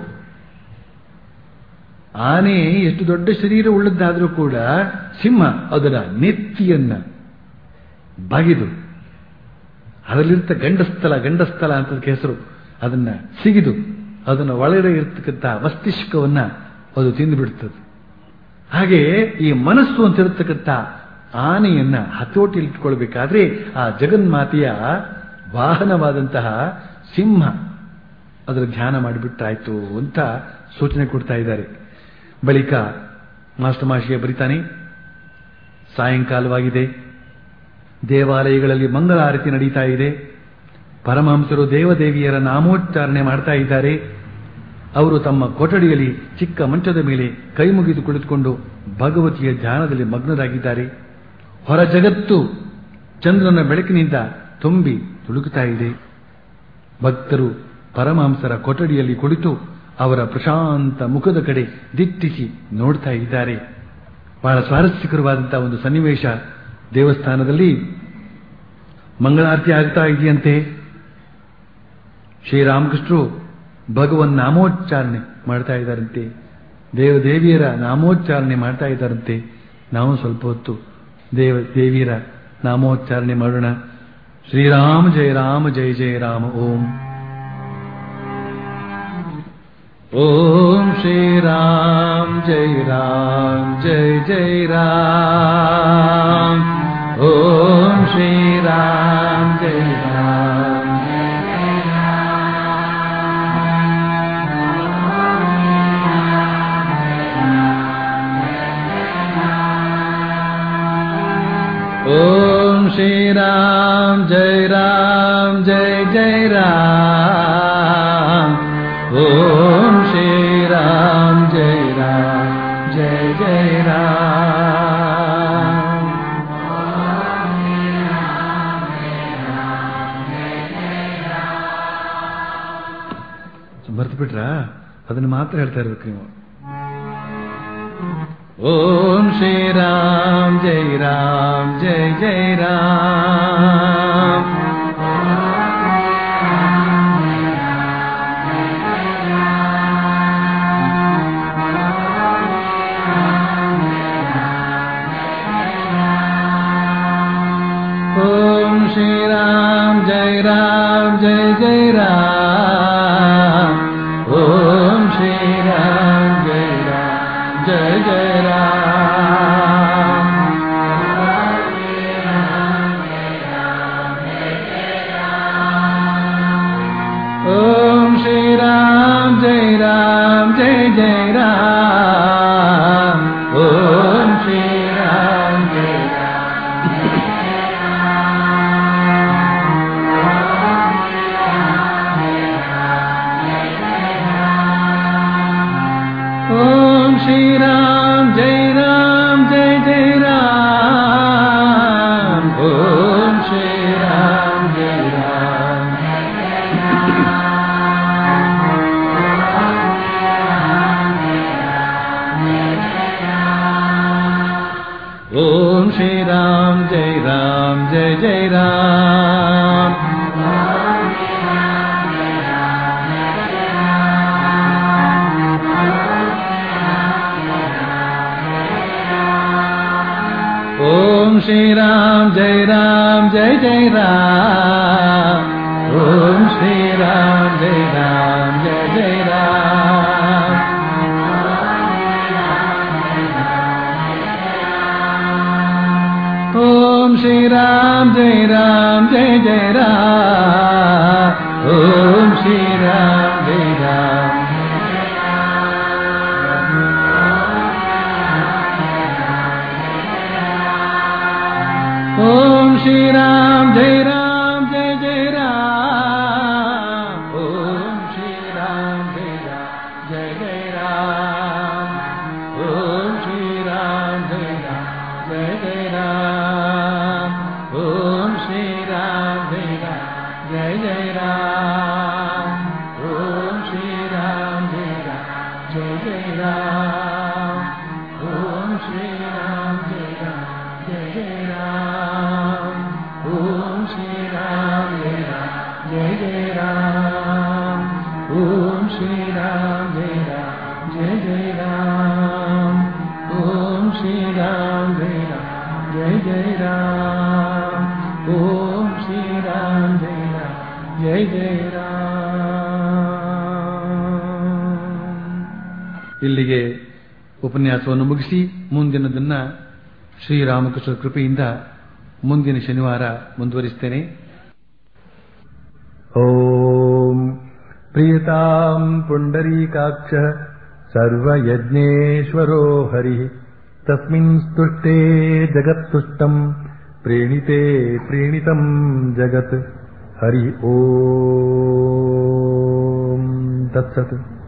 ಆನೆ ಎಷ್ಟು ದೊಡ್ಡ ಶರೀರ ಉಳ್ಳದ್ದಾದರೂ ಕೂಡ ಸಿಂಹ ಅದರ ನೆತ್ತಿಯನ್ನ ಬಗೆದು ಅದರಲ್ಲಿರ್ತ ಗಂಡಸ್ಥಲ ಗಂಡಸ್ಥಲ ಅಂತ ಹೆಸರು ಅದನ್ನ ಸಿಗಿದು ಅದನ್ನ ಒಳಗಡೆ ಇರ್ತಕ್ಕಂಥ ಮಸ್ತಿಷ್ಕವನ್ನ ಅದು ತಿಂದು ಬಿಡ್ತದೆ ಹಾಗೆ ಈ ಮನಸ್ಸು ಅಂತ ಇರತಕ್ಕಂಥ ಆನೆಯನ್ನ ಹತೋಟಿಯಲ್ಲಿ ಇಟ್ಕೊಳ್ಬೇಕಾದ್ರೆ ಆ ಜಗನ್ಮಾತೆಯ ವಾಹನವಾದಂತಹ ಸಿಂಹ ಅದರ ಧ್ಯಾನ ಮಾಡಿಬಿಟ್ರಾಯ್ತು ಅಂತ ಸೂಚನೆ ಕೊಡ್ತಾ ಇದ್ದಾರೆ ಬಳಿಕ ಮಾಸ್ಟರ್ ಮಾಷಿಗೆ ಬರಿತಾನೆ ಸಾಯಂಕಾಲವಾಗಿದೆ ದೇವಾಲಯಗಳಲ್ಲಿ ಮಂಗಳಾರತಿ ನಡೀತಾ ಇದೆ ಪರಮಹಂಸರು ದೇವದೇವಿಯರ ನಾಮೋಚ್ಚಾರಣೆ ಮಾಡ್ತಾ ಇದ್ದಾರೆ ಅವರು ತಮ್ಮ ಕೊಠಡಿಯಲ್ಲಿ ಚಿಕ್ಕ ಮಂಚದ ಮೇಲೆ ಕೈ ಮುಗಿದು ಕುಳಿತುಕೊಂಡು ಭಗವತಿಯ ಧ್ಯಾನದಲ್ಲಿ ಮಗ್ನರಾಗಿದ್ದಾರೆ ಹೊರ ಜಗತ್ತು ಚಂದ್ರನ ಬೆಳಕಿನಿಂದ ತುಂಬಿ ತುಳುಕುತ್ತಾ ಇದೆ ಭಕ್ತರು ಪರಮಹಂಸರ ಕೊಠಡಿಯಲ್ಲಿ ಕುಳಿತು ಅವರ ಪ್ರಶಾಂತ ಮುಖದ ಕಡೆ ದಿಟ್ಟಿಸಿ ನೋಡ್ತಾ ಇದ್ದಾರೆ ಬಹಳ ಸ್ವಾರಸ್ಯಕರವಾದಂತಹ ಒಂದು ಸನ್ನಿವೇಶ ದೇವಸ್ಥಾನದಲ್ಲಿ ಮಂಗಳಾರತಿ ಆಗ್ತಾ ಇದೆಯಂತೆ ಶ್ರೀರಾಮಕೃಷ್ಣರು ಭಗವನ್ ನಾಮೋಚ್ಚಾರಣೆ ಮಾಡ್ತಾ ಇದ್ದಾರಂತೆ ದೇವದೇವಿಯರ ನಾಮೋಚ್ಚಾರಣೆ ಮಾಡ್ತಾ ಇದ್ದಾರಂತೆ ನಾವು ಸ್ವಲ್ಪ ಹೊತ್ತು ದೇವ ದೇವಿಯರ ನಾಮೋಚ್ಚಾರಣೆ ಮಾಡೋಣ ಶ್ರೀರಾಮ ಜಯ ರಾಮ ಜಯ ಜಯ ರಾಮ ಓಂ ಓಂ ಶ್ರೀರಾಮ್ ಜಯ ರಾಮ್ ಜಯ ಜಯ ರಾಮ್ ಓಂ ಶ್ರೀರಾಮ್ ಜಯ ರಾಮ್ ओम श्री राम जय राम जय जय राम ओम श्री राम जय राम जय जय राम ಬರ್ತು ಬಿಟ್ರಾ ಅದನ್ನ ಮಾತ್ರ ಹೇಳ್ತಾ ಇರ್ಬೇಕು ನೀವು ಓಂ ಶ್ರೀ ರಾಮ್ ಜೈ ರಾಮ್ ಜೈ ಜೈ ರಾಮ್ ಓಂ ಶ್ರೀ ರಾಮ್ ಜೈ ರಾಮ್ ಜೈ ಜೈ ರಾಮ್ ಓಂ ಶ್ರೀ ರಾಮ್ ಜೈ ರಾಮ್ ಜಯ ಜಯ ರಾಮ್ ಓಂ ಶ್ರೀರಾಮ್ ಜೈ ರಾಮ್ ಜೈ ಜೈ ರಾಮ್ ಓಂ ಶ್ರೀರಾಮ್ ಜೈ ರಾಮ್ ಜೈ ಜೈ ರಾಮ್ ಓಂ ಶ್ರೀರಾಮ್ ಜೈ ರಾಮ್ ಜೈ ಜೈ ರಾಮ್ ಓಂ ಶ್ರೀರಾಮ್ ಜೈ ರಾಮ್ ಜೈ ಜೈ ರಾಮ್ ಓಂ ಶ್ರೀರಾಮ್ ಜೈ ರಾಮ್ ಓಂ ಶ್ರೀರಾಮ್ ಜೈ ರಾಮ್ ಜೈ ಜೈ ರಾಮ್ ಓಂ ಶ್ರೀರಾಮ್ ಜೈ ರಾಮ್ ಜೈ ಜೈ ರಾಮ್ ಓಂ ಶ್ರೀರಾಮ್ ಜೈ ರಾಮ್ ಜೈ ಜೈ ರಾಮ್ ಓಂ ಶ್ರೀರಾಮ್ ಜೈ ರಾಮ್ ಜೈ ಜೈ ರಾಮ್ ಓಂ ಶ್ರೀರಾಮ್ ಜೈ ರಾಮ್ ಜೈ ಜೈ ರಾಮ್ ಓಂ ಶ್ರೀರಾಮ್ ಜೈ ರಾಮ್ ಜೈ ಜೈ ರಾಮ್ ಓಂ ಶ್ರೀರಾಮ್ ಜೈ ರಾಮ್ ಜೈ ಜೈ ರಾಮ್ ಓಂ ಶ್ರೀರಾಮ್ ಜೈ ರಾಮ್ ಜೈ ಜೈ ರಾಮ್ ಓಂ ಶ್ರೀರಾಮ್ ಜೈ ರಾಮ್ ಜೈ ಜೈ ರಾಮ್ ಓಂ ಶ್ರೀರಾಮ್ ಜೈ ರಾಮ್ ಜೈ ಜೈ ರಾಮ್ ಇಲ್ಲಿಗೆ ಉಪನ್ಯಾಸವನ್ನು ಮುಗಿಸಿ ಮುಂದಿನದನ್ನ ಶ್ರೀರಾಮಕೃಷ್ಣ ಕೃಪೆಯಿಂದ ಮುಂದಿನ ಶನಿವಾರ ಮುಂದುವರಿಸ್ತೇನೆ ॐ प्रियताम् पुण्डरीकाक्षः सर्वयज्ञेश्वरो हरिः तस्मिन् स्तुष्टे जगत्तुष्टम् प्रीणिते प्रीणितम् जगत् हरि ॐ तत्सत्